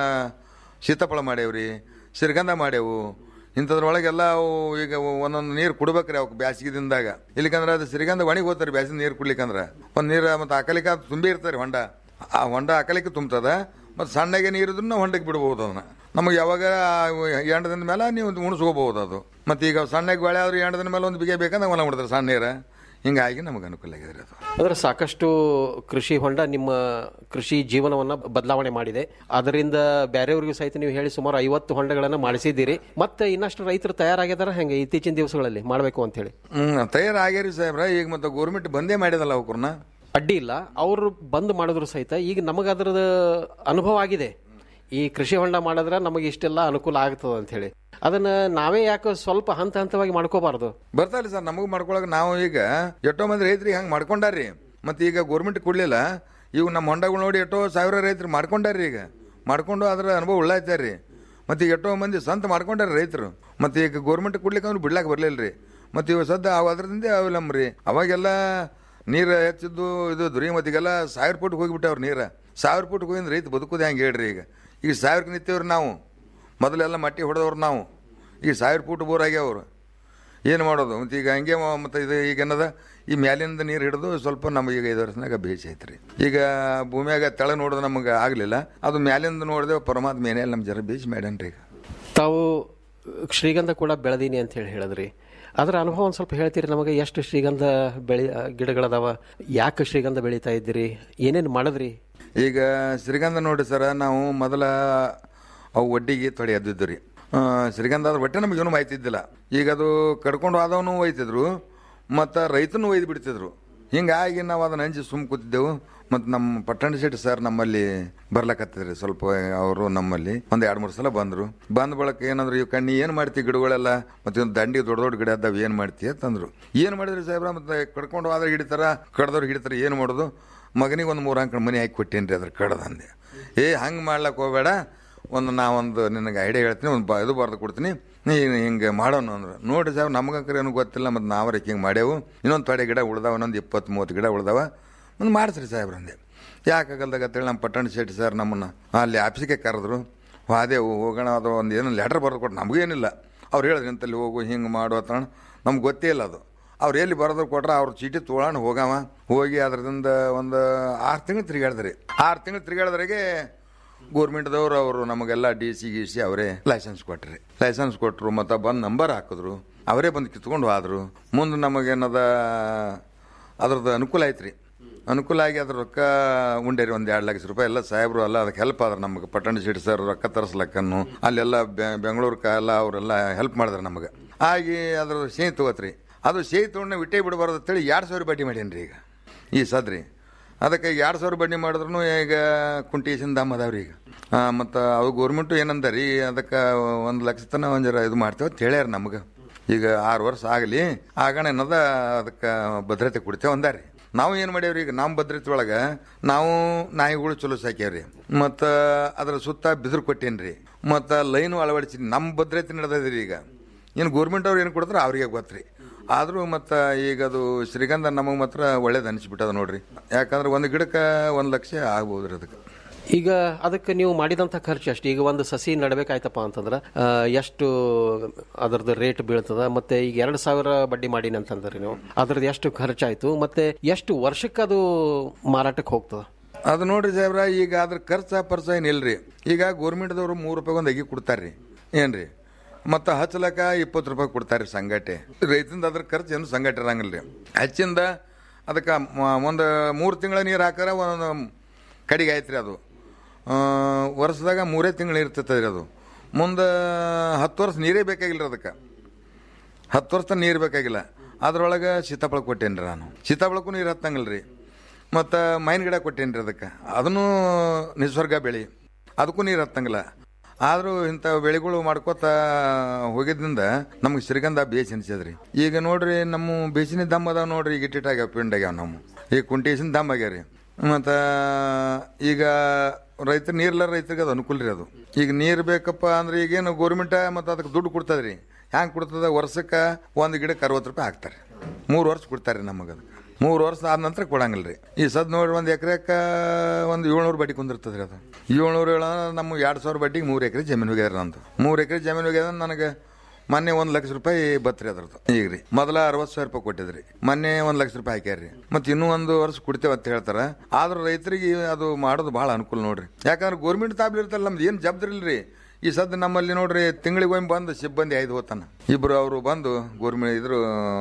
Speaker 10: ಸೀತಾಫಲ ಮಾಡೇವ್ರಿ ಸಿರಿಗಂಧ ಮಾಡೇವು ಇಂಥದ್ರೊಳಗೆಲ್ಲ ಅವು ಈಗ ಒಂದೊಂದು ನೀರು ಕುಡ್ಬೇಕ್ರಿ ಅವಕ್ಕೆ ಬ್ಯಾಸಿಗೆದಿಂದಾಗ ಇಲ್ಲಿಕಂದ್ರೆ ಅದು ಸಿರಿಗಂಧ ಒಣಗಿ ಹೋಗ್ತಾರೆ ಬ್ಯಾಸಿಗೆ ನೀರು ಕುಡ್ಲಿಕ್ಕಂದ್ರೆ ಒಂದು ನೀರು ಮತ್ತು ಅಕಲಿಕ ಅದು ತುಂಬಿ ಇರ್ತಾರೆ ಹೊಂಡ ಆ ಹೊಂಡ ಅಕಲಿಕ್ಕೆ ತುಂಬ್ತದ ಮತ್ತು ಸಣ್ಣಗೆ ನೀರಿದ್ರು ನಾವು ಹೊಂಡಕ್ಕೆ ಬಿಡ್ಬೋದು ಅದನ್ನ ನಮಗೆ ಯಾವಾಗ ಎಂಟದಿಂದ ಮೇಲೆ ನೀವು ಉಣಿಸ್ಕೋಬಹುದು ಅದು ಮತ್ತು ಈಗ ಸಣ್ಣಗೆ ಹೊಳೆ ಆದ್ರೆ ಎಂಟದಿಂದ ಮೇಲೆ ಒಂದು ಬಿಗೆ ಬೇಕಂದ್ರೆ ಹೊಲ ಬಿಡ್ತಾರೆ ಸಣ್ಣ ನೀರು ಹಿಂಗಾಗಿ ನಮಗೆ ಅನುಕೂಲ ಆಗಿದೆ ಅದು
Speaker 9: ಅಂದ್ರೆ ಸಾಕಷ್ಟು ಕೃಷಿ ಹೊಂಡ ನಿಮ್ಮ ಕೃಷಿ ಜೀವನವನ್ನ ಬದಲಾವಣೆ ಮಾಡಿದೆ ಅದರಿಂದ ಬೇರೆಯವರಿಗೂ ಸಹಿತ ನೀವು ಹೇಳಿ ಸುಮಾರು ಐವತ್ತು ಹೊಂಡಗಳನ್ನ ಮಾಡಿಸಿದ್ದೀರಿ ಮತ್ತೆ ಇನ್ನಷ್ಟು ರೈತರು ತಯಾರಾಗಿದಾರ ಹೆಂಗೆ ಇತ್ತೀಚಿನ ದಿವಸಗಳಲ್ಲಿ ಮಾಡಬೇಕು ಅಂತ ಹೇಳಿ
Speaker 10: ಹ್ಮ್ ತಯಾರಾಗ್ಯಾರಿ ಸಾಹೇಬ್ರ ಈಗ ಮತ್ತೆ ಗೌರ್ಮೆಂಟ್ ಬಂದೇ ಮಾಡಿದಲ್ಲ ಅವ್ರನ್ನ
Speaker 9: ಅಡ್ಡಿ ಇಲ್ಲ ಅವರು ಬಂದ್ ಮಾಡಿದ್ರು ಸಹಿತ ಈಗ ನಮಗೆ ಅದರದ ಅನುಭವ ಆಗಿದೆ ಈ ಕೃಷಿ ಹೊಂಡ ಮಾಡಿದ್ರೆ ನಮಗೆ ಇಷ್ಟೆಲ್ಲ ಅನುಕೂಲ ಆಗ್ತದೆ ಅಂತ ಹೇಳಿ ಅದನ್ನ ನಾವೇ ಯಾಕೆ ಸ್ವಲ್ಪ ಹಂತ ಹಂತವಾಗಿ ಮಾಡ್ಕೋಬಾರ್ದು
Speaker 10: ಬರ್ತಾರಿ ಸರ್ ನಮಗೂ ಮಾಡ್ಕೊಳಕ್ ನಾವು ಈಗ ಎಷ್ಟೋ ಮಂದಿ ರೈತರಿಗೆ ಹಂಗೆ ಮಾಡ್ಕೊಂಡಾರ್ರಿ ಮತ್ತೆ ಈಗ ಗೌರ್ಮೆಂಟ್ ಕೊಡ್ಲಿಲ್ಲ ಇವು ನಮ್ಮ ಹೊಂಡಗಳು ನೋಡಿ ಎಷ್ಟೋ ಸಾವಿರ ರೈತರು ಮಾಡ್ಕೊಂಡಾರ್ರಿ ಈಗ ಮಾಡ್ಕೊಂಡು ಅದ್ರ ಅನುಭವ ಉಳ್ಳಾಯ್ತಾರ್ರಿ ಮತ್ತೆ ಈಗ ಎಷ್ಟೋ ಮಂದಿ ಸ್ವಂತ ಮಾಡ್ಕೊಂಡಾರ ರೈತರು ಮತ್ತೆ ಈಗ ಗೌರ್ಮೆಂಟ್ ಕೊಡ್ಲಿಕ್ಕೆ ಅವ್ರು ಬಿಡ್ಲಾಕ್ ಬರ್ಲಿಲ್ಲ ರೀ ಮತ್ತೆ ಇವ ಸದ್ದ ಅವ್ ಅದ್ರದಿಂದ ಅವಲಂಬ್ರಿ ಅವಾಗೆಲ್ಲ ನೀರು ಹೆಚ್ಚಿದ್ದು ಇದು ದುರಿ ಮತ್ತಿಗೆಲ್ಲ ಸಾವಿರ ಫುಟ್ ಹೋಗಿಬಿಟ್ಟವ್ರು ನೀರು ಸಾವಿರ ಫುಟ್ ಹೋಗಿಂದ ರೈತ ಬದುಕೋದು ಹೆಂಗೆ ಹೇಳ್ರಿ ಈಗ ಈಗ ಸಾವಿರಕ್ಕೆ ನಿಂತೇವ್ರಿ ನಾವು ಮೊದಲೆಲ್ಲ ಮಟ್ಟಿ ಹೊಡೆದವ್ರು ನಾವು ಈಗ ಸಾವಿರ ಫುಟ್ ಬೋರ್ ಆಗ್ಯಾವ್ರು ಏನು ಮಾಡೋದು ಮತ್ತು ಈಗ ಹಂಗೆ ಮ- ಮತ್ತು ಇದು ಈಗ ಏನದ ಈ ಮ್ಯಾಲಿಂದ ನೀರು ಹಿಡಿದು ಸ್ವಲ್ಪ ನಮಗೆ ಈಗ ಐದು ವರ್ಷನಾಗ ಬೇಸಿ ಐತ್ರಿ ಈಗ ಭೂಮಿಯಾಗ ತಳ ನೋಡೋದು ನಮಗೆ ಆಗಲಿಲ್ಲ ಅದು ಮ್ಯಾಲಿಂದ ನೋಡಿದೆ ಪರಮಾತ್ಮ ಏನೇ ನಮ್ಮ ಜರ ಬೇಸಿ ಮಾಡ್ಯಾನ್ರಿ ಈಗ
Speaker 9: ತಾವು ಶ್ರೀಗಂಧ ಕೂಡ ಬೆಳೆದೀನಿ ಅಂತ ಹೇಳಿ ಹೇಳಿದ್ರಿ ಅದರ ಅನುಭವ ಒಂದು ಸ್ವಲ್ಪ ಹೇಳ್ತೀರಿ ನಮಗೆ ಎಷ್ಟು ಶ್ರೀಗಂಧ ಬೆಳಿ ಗಿಡಗಳದಾವ ಯಾಕೆ ಶ್ರೀಗಂಧ ಬೆಳೀತಾ ಇದ್ದೀರಿ ಏನೇನು ಮಾಡಿದ್ರಿ
Speaker 10: ಈಗ ಶ್ರೀಗಂಧ ನೋಡಿ ಸರ ನಾವು ಮೊದಲ ಅವು ಒಡ್ಡಿಗೆ ತೊಡೆ ಎದ್ದಿದ್ದು ರೀ ಆ, ಶ್ರೀಗಂಧ ಅದ್ರ ಒಟ್ಟೆ ನಮಗೇನು ಮಾಹಿತಿ ಇದ್ದಿಲ್ಲ ಈಗ ಅದು ಕಡ್ಕೊಂಡು ಆದವನು ಒಯ್ತಿದ್ರು ಮತ್ತು ರೈತನು ಒಯ್ದು ಬಿಡ್ತಿದ್ರು ಹಿಂಗಾಗಿ ನಾವು ಅದನ್ನ ಹಂಚಿ ಸುಮ್ ಕೂತಿದ್ದೆವು ಮತ್ತು ನಮ್ಮ ಪಟ್ಟಣ ಶೆಟ್ಟಿ ಸರ್ ನಮ್ಮಲ್ಲಿ ಬರ್ಲಕತ್ತಿದ್ರಿ ಸ್ವಲ್ಪ ಅವರು ನಮ್ಮಲ್ಲಿ ಒಂದು ಎರಡು ಮೂರು ಸಲ ಬಂದರು ಬಂದ ಬಳಕ ಏನಂದ್ರು ಇವು ಕಣ್ಣಿ ಏನು ಮಾಡ್ತಿ ಗಿಡಗಳೆಲ್ಲ ಮತ್ತೆ ಒಂದು ದಂಡಿ ದೊಡ್ಡ ದೊಡ್ಡ ಗಿಡ ಅದಾವ ಏನು ಮಾಡ್ತಿ ಅಂತಂದ್ರು ಏನು ಮಾಡಿದ್ರಿ ಸಾಹೇಬ್ರ ಮತ್ತೆ ಕಡ್ಕೊಂಡು ಆದ್ರೆ ಹಿಡಿತಾರ ಕಡ್ದವ್ರು ಹಿಡಿತಾರ ಏನು ಮಾಡೋದು ಮಗನಿಗೆ ಒಂದು ಮೂರು ಅಂಕಣ ಮನೆ ಹಾಕಿ ಕೊಟ್ಟೇನ್ರಿ ಅದ್ರ ಕಡ್ದಂದೆ ಏ ಹಂಗೆ ಮಾಡ್ಲಕ್ಕೆ ಹೋಗಬೇಡ ಒಂದು ನಾವೊಂದು ನಿನಗೆ ಐಡಿಯಾ ಹೇಳ್ತೀನಿ ಒಂದು ಬ ಇದು ಬರ್ದು ಕೊಡ್ತೀನಿ ನೀ ಹಿಂಗೆ ಮಾಡೋಣ ಅಂದ್ರೆ ನೋಡಿ ಸಾಹೇಬ್ ನಮಗಂಕರ ಏನು ಗೊತ್ತಿಲ್ಲ ಮತ್ತು ನಾವು ಹಿಂಗೆ ಮಾಡ್ಯಾವು ಇನ್ನೊಂದು ತೊಡೆ ಗಿಡ ಉಳ್ದಾವ ಇನ್ನೊಂದು ಇಪ್ಪತ್ತು ಮೂವತ್ತು ಗಿಡ ಉಳ್ದಾವ ಒಂದು ಮಾಡಿಸ್ರಿ ಸಾಹೇಬ್ರ ಅಂದೆ ಯಾಕಾಗಲ್ದಾಗ ಅಂತೇಳಿ ನಮ್ಮ ಪಟ್ಟಣ ಶೆಟ್ಟಿ ಸರ್ ನಮ್ಮನ್ನು ಅಲ್ಲಿ ಆಫೀಸಿಗೆ ಕರೆದ್ರು ಅದೇವು ಹೋಗೋಣ ಅದು ಒಂದು ಏನೋ ಲೆಟರ್ ಬರೆದು ಕೊಟ್ಟು ನಮಗೇನಿಲ್ಲ ಅವ್ರು ಹೇಳಿದ್ರು ಇಂತಲ್ಲಿ ಹೋಗು ಹಿಂಗೆ ಮಾಡು ಅಂತ ನಮ್ಗೆ ಗೊತ್ತೇ ಇಲ್ಲ ಅದು ಅವ್ರು ಎಲ್ಲಿ ಬರೋದ್ರ ಕೊಟ್ರೆ ಅವ್ರ ಚೀಟಿ ತೊಗೊಳಣ ಹೋಗವ ಹೋಗಿ ಅದ್ರದಿಂದ ಒಂದು ಆರು ತಿಂಗಳು ತಿರುಗಾಡಿದ್ರಿ ಆರು ತಿಂಗಳು ತಿರುಗಾಡಿದ್ರಾಗೆ ಗೋರ್ಮೆಂಟ್ದವ್ರು ಅವರು ನಮಗೆಲ್ಲ ಡಿ ಸಿ ಗಿ ಸಿ ಅವರೇ ಲೈಸೆನ್ಸ್ ಕೊಟ್ರಿ ಲೈಸೆನ್ಸ್ ಕೊಟ್ಟರು ಮತ್ತು ಬಂದು ನಂಬರ್ ಹಾಕಿದ್ರು ಅವರೇ ಬಂದು ಕಿತ್ಕೊಂಡು ಹೋದ್ರು ಮುಂದೆ ನಮಗೇನದ ಅದ್ರದ್ದು ಅನುಕೂಲ ಐತ್ರಿ ಅನುಕೂಲ ಆಗಿ ಅದ್ರ ರೊಕ್ಕ ಉಂಡೇರಿ ಒಂದು ಎರಡು ಲಕ್ಷ ರೂಪಾಯಿ ಎಲ್ಲ ಸಾಹೇಬರು ಎಲ್ಲ ಅದಕ್ಕೆ ಹೆಲ್ಪ್ ಆದ್ರೆ ನಮಗೆ ಪಟ್ಟಣ ಶೆಟ್ಟಿ ಸರ್ ರೊಕ್ಕ ತರಿಸ್ಲಕ್ಕನ್ನು ಅಲ್ಲೆಲ್ಲ ಬೆಂಗಳೂರ್ಕ ಎಲ್ಲ ಅವರೆಲ್ಲ ಹೆಲ್ಪ್ ಮಾಡಿದ್ರು ನಮಗೆ ಆಗಿ ಅದ್ರ ಸೇಯಿ ತಗೋತ್ರಿ ಅದು ಸೇಯಿ ತೊಗೊಂಡು ವಿಟ್ಟೇ ಬಿಡಬಾರ್ದು ಅಂತೇಳಿ ಎರಡು ಸಾವಿರ ಬಡ್ಡಿ ಮಾಡೇನ್ರಿ ಈಗ ಈ ಸದ್ರಿ ಅದಕ್ಕೆ ಎರಡು ಸಾವಿರ ಬಡ್ಡಿ ಮಾಡಿದ್ರು ಈಗ ಕುಂಟೀಸಿನ ದಾಮ್ ಅದಾವ್ರಿ ಈಗ ಮತ್ತು ಅವು ಗೌರ್ಮೆಂಟು ಏನಂದ ರೀ ಅದಕ್ಕೆ ಒಂದು ಲಕ್ಷ ತನ ಒಂದು ಜರ ಇದು ಮಾಡ್ತೇವೆ ಅಂತ ಹೇಳ್ಯಾರ ನಮಗೆ ಈಗ ಆರು ವರ್ಷ ಆಗಲಿ ಆಗಣ ಏನದ ಅದಕ್ಕೆ ಭದ್ರತೆ ಕೊಡ್ತೇವೆ ಅಂದಾರಿ ನಾವು ಏನು ಮಾಡೇವ್ರಿ ಈಗ ನಮ್ಮ ಭದ್ರತೆ ಒಳಗೆ ನಾವು ನಾಯಿಗಳು ಚಲೋ ಸಾಕ್ಯಾವ್ರಿ ಮತ್ತು ಅದ್ರ ಸುತ್ತ ಬಿದಿರು ಕೊಟ್ಟೇನ್ರಿ ಮತ್ತು ಲೈನು ಅಳವಡಿಸಿ ನಮ್ಮ ಭದ್ರತೆ ನಡೆದದ್ರಿ ಈಗ ಇನ್ನು ಗೌರ್ಮೆಂಟ್ ಅವ್ರು ಏನು ಕೊಡ್ತಾರೆ ಅವ್ರಿಗೆ ಗೊತ್ತ್ರಿ ಆದರೂ ಮತ್ತು ಈಗ ಅದು ಶ್ರೀಗಂಧ ನಮಗೆ ಮಾತ್ರ ಒಳ್ಳೇದು ಅನಿಸ್ಬಿಟ್ಟದ ನೋಡ್ರಿ ಯಾಕಂದ್ರೆ ಒಂದು ಗಿಡಕ್ಕೆ ಒಂದು ಲಕ್ಷ ಆಗ್ಬೋದು ಅದಕ್ಕೆ
Speaker 9: ಈಗ ಅದಕ್ಕೆ ನೀವು ಮಾಡಿದಂಥ ಖರ್ಚು ಎಷ್ಟು ಈಗ ಒಂದು ಸಸಿ ನಡಬೇಕಾಯ್ತಪ್ಪ ಅಂತಂದ್ರೆ ಆ, ಎಷ್ಟು ಅದರದ್ದು ರೇಟ್ ಬೀಳ್ತದ ಮತ್ತೆ ಈಗ ಎರಡು ಸಾವಿರ ಬಡ್ಡಿ ಮಾಡೀನಿ ಅಂತಂದ್ರಿ ನೀವು ಅದ್ರದ್ದು ಎಷ್ಟು ಖರ್ಚಾಯ್ತು ಮತ್ತೆ ಎಷ್ಟು ವರ್ಷಕ್ಕೆ ಅದು ಮಾರಾಟಕ್ಕೆ ಹೋಗ್ತದ
Speaker 10: ಅದು ನೋಡ್ರಿ ಸಾಹೇಬ್ರ ಈಗ ಅದ್ರ ಖರ್ಚು ಪರ್ಚ ಏನಿಲ್ರಿ ಈಗ ಗೋರ್ಮೆಂಟ್ದವ್ರು ಮೂರು ರೂಪಾಯಿ ಒಂದು ಅಗಿ ಕೊಡ್ತಾರ್ರಿ ಏನ್ರಿ ಮತ್ತು ಹಚ್ಚಲಕ್ಕ ಇಪ್ಪತ್ತು ರೂಪಾಯಿ ಕೊಡ್ತಾರೆ ಸಂಗಟೆ ರೈತಂದ ಅದ್ರ ಖರ್ಚು ಏನು ಸಂಗಟೆ ಇರಂಗಿಲ್ಲ ರೀ ಹಚ್ಚಿಂದ ಅದಕ್ಕೆ ಒಂದು ಮೂರು ತಿಂಗಳ ನೀರು ಹಾಕಿದ್ರೆ ಒಂದು ಕಡಿಗೆ ಆಯ್ತು ರೀ ಅದು ಆ, ವರ್ಷದಾಗ ಮೂರೇ ತಿಂಗಳು ಇರ್ತೈತೆ ರೀ ಅದು ಮುಂದೆ ಹತ್ತು ವರ್ಷ ನೀರೇ ಬೇಕಾಗಿಲ್ಲ ಅದಕ್ಕೆ ಹತ್ತು ವರ್ಷ ತನಕ ನೀರು ಬೇಕಾಗಿಲ್ಲ ಅದ್ರೊಳಗೆ ಸೀತಾಫಲ ಕೊಟ್ಟೇನಿ ರೀ ನಾನು ಸೀತಾಫಲಕ್ಕೂ ನೀರು ಹತ್ತಂಗಿಲ್ಲ ರೀ ಮತ್ತು ಮೈನ್ ಗಿಡ ಕೊಟ್ಟೇನಿ ರೀ ಅದಕ್ಕೆ ಅದನ್ನು ನಿಸರ್ಗ ಬೆಳೆ ಅದಕ್ಕೂ ನೀರು ಹತ್ತಂಗಿಲ್ಲ ಆದರೂ ಇಂಥ ಬೆಳೆಗಳು ಮಾಡ್ಕೋತ ಹೋಗಿದ್ದಿಂದ ನಮ್ಗೆ ಶ್ರೀಗಂಧ ಬೇಸಿ ಅನ್ಸದ್ರಿ ಈಗ ನೋಡ್ರಿ ನಮ್ಮ ಬೇಸಿನ ದಮ್ ಅದಾವ ನೋಡ್ರಿ ಈಗ ಇಟ್ಟಿಟ್ಟಾಗ್ಯಾವ ಪಿಂಡ್ ಆಗ್ಯಾವ ನಮ್ಮ ಈ ಕುಂಟೇಸಿನ ದಮ್ ಆಗ್ಯಾವ ರೀ ಮತ್ತು ಈಗ ರೈತ ನೀರ್ಲ ರೈತರಿಗೆ ಅದು ಅನುಕೂಲ ರೀ ಅದು ಈಗ ನೀರು ಬೇಕಪ್ಪ ಅಂದ್ರೆ ಈಗೇನು ಗೋರ್ಮೆಂಟ ಮತ್ತು ಅದಕ್ಕೆ ದುಡ್ಡು ಕೊಡ್ತದ್ರಿ ಹ್ಯಾಂಗೆ ಕೊಡ್ತದ ವರ್ಷಕ್ಕೆ ಒಂದು ಗಿಡಕ್ಕೆ ಅರವತ್ತು ರೂಪಾಯಿ ಹಾಕ್ತಾರೆ ಮೂರು ವರ್ಷ ಕೊಡ್ತಾರೆ ನಮಗೆ ಅದಕ್ಕೆ ಮೂರು ವರ್ಷ ಆದ ನಂತರ ಕೊಡಂಗಿಲ್ಲ ರೀ ಈ ಸದ್ ನೋಡಿ ಒಂದು ಎಕರೆಕ್ಕೆ ಒಂದು ಏಳ್ನೂರು ಬಡ್ಡಿ ಕುಂದಿರ್ತದೆ ರೀ ಅದು ಏಳ್ನೂರು ಏಳು ನಮ್ಮ ಎರಡು ಸಾವಿರ ಬಡ್ಡಿಗೆ ಮೂರು ಎಕರೆ ಜಮೀನು ಹೋಗ್ಯದ ನಂದು ಮೂರು ಎಕರೆ ಜಮೀನು ಹೋಗ್ಯದ ನನಗೆ ಮೊನ್ನೆ ಒಂದು ಲಕ್ಷ ರೂಪಾಯಿ ಬತ್ರಿ ಅದ್ರದ್ದು ಈಗ ರೀ ಮೊದಲ ಅರವತ್ತು ಸಾವಿರ ರೂಪಾಯಿ ಕೊಟ್ಟಿದ್ರಿ ಮೊನ್ನೆ ಒಂದು ಲಕ್ಷ ರೂಪಾಯಿ ಹಾಕ್ಯಾರ್ರಿ ಮತ್ತೆ ಇನ್ನೂ ಒಂದು ವರ್ಷ ಕೊಡ್ತೇವೆ ಅಂತ ಹೇಳ್ತಾರ ಆದ್ರೆ ರೈತರಿಗೆ ಅದು ಮಾಡೋದು ಭಾಳ ಅನುಕೂಲ ನೋಡ್ರಿ ಯಾಕಂದ್ರೆ ಗೋರ್ಮೆಂಟ್ ತಾಬ್ಲಿ ಇರ್ತಲ್ಲ ನಮ್ದು ಏನು ಜವಾಬ್ದಾರಿ ಇಲ್ರಿ ಈ ಸದ್ ನಮ್ಮಲ್ಲಿ ನೋಡ್ರಿ ತಿಂಗಳಿಗೆ ಒಮ್ಮೆ ಬಂದು ಸಿಬ್ಬಂದಿ ಐದು ಹೋತಾನ ಇಬ್ರು ಅವರು ಬಂದು ಗೋರ್ಮೆಂಟ್ ಇದ್ರು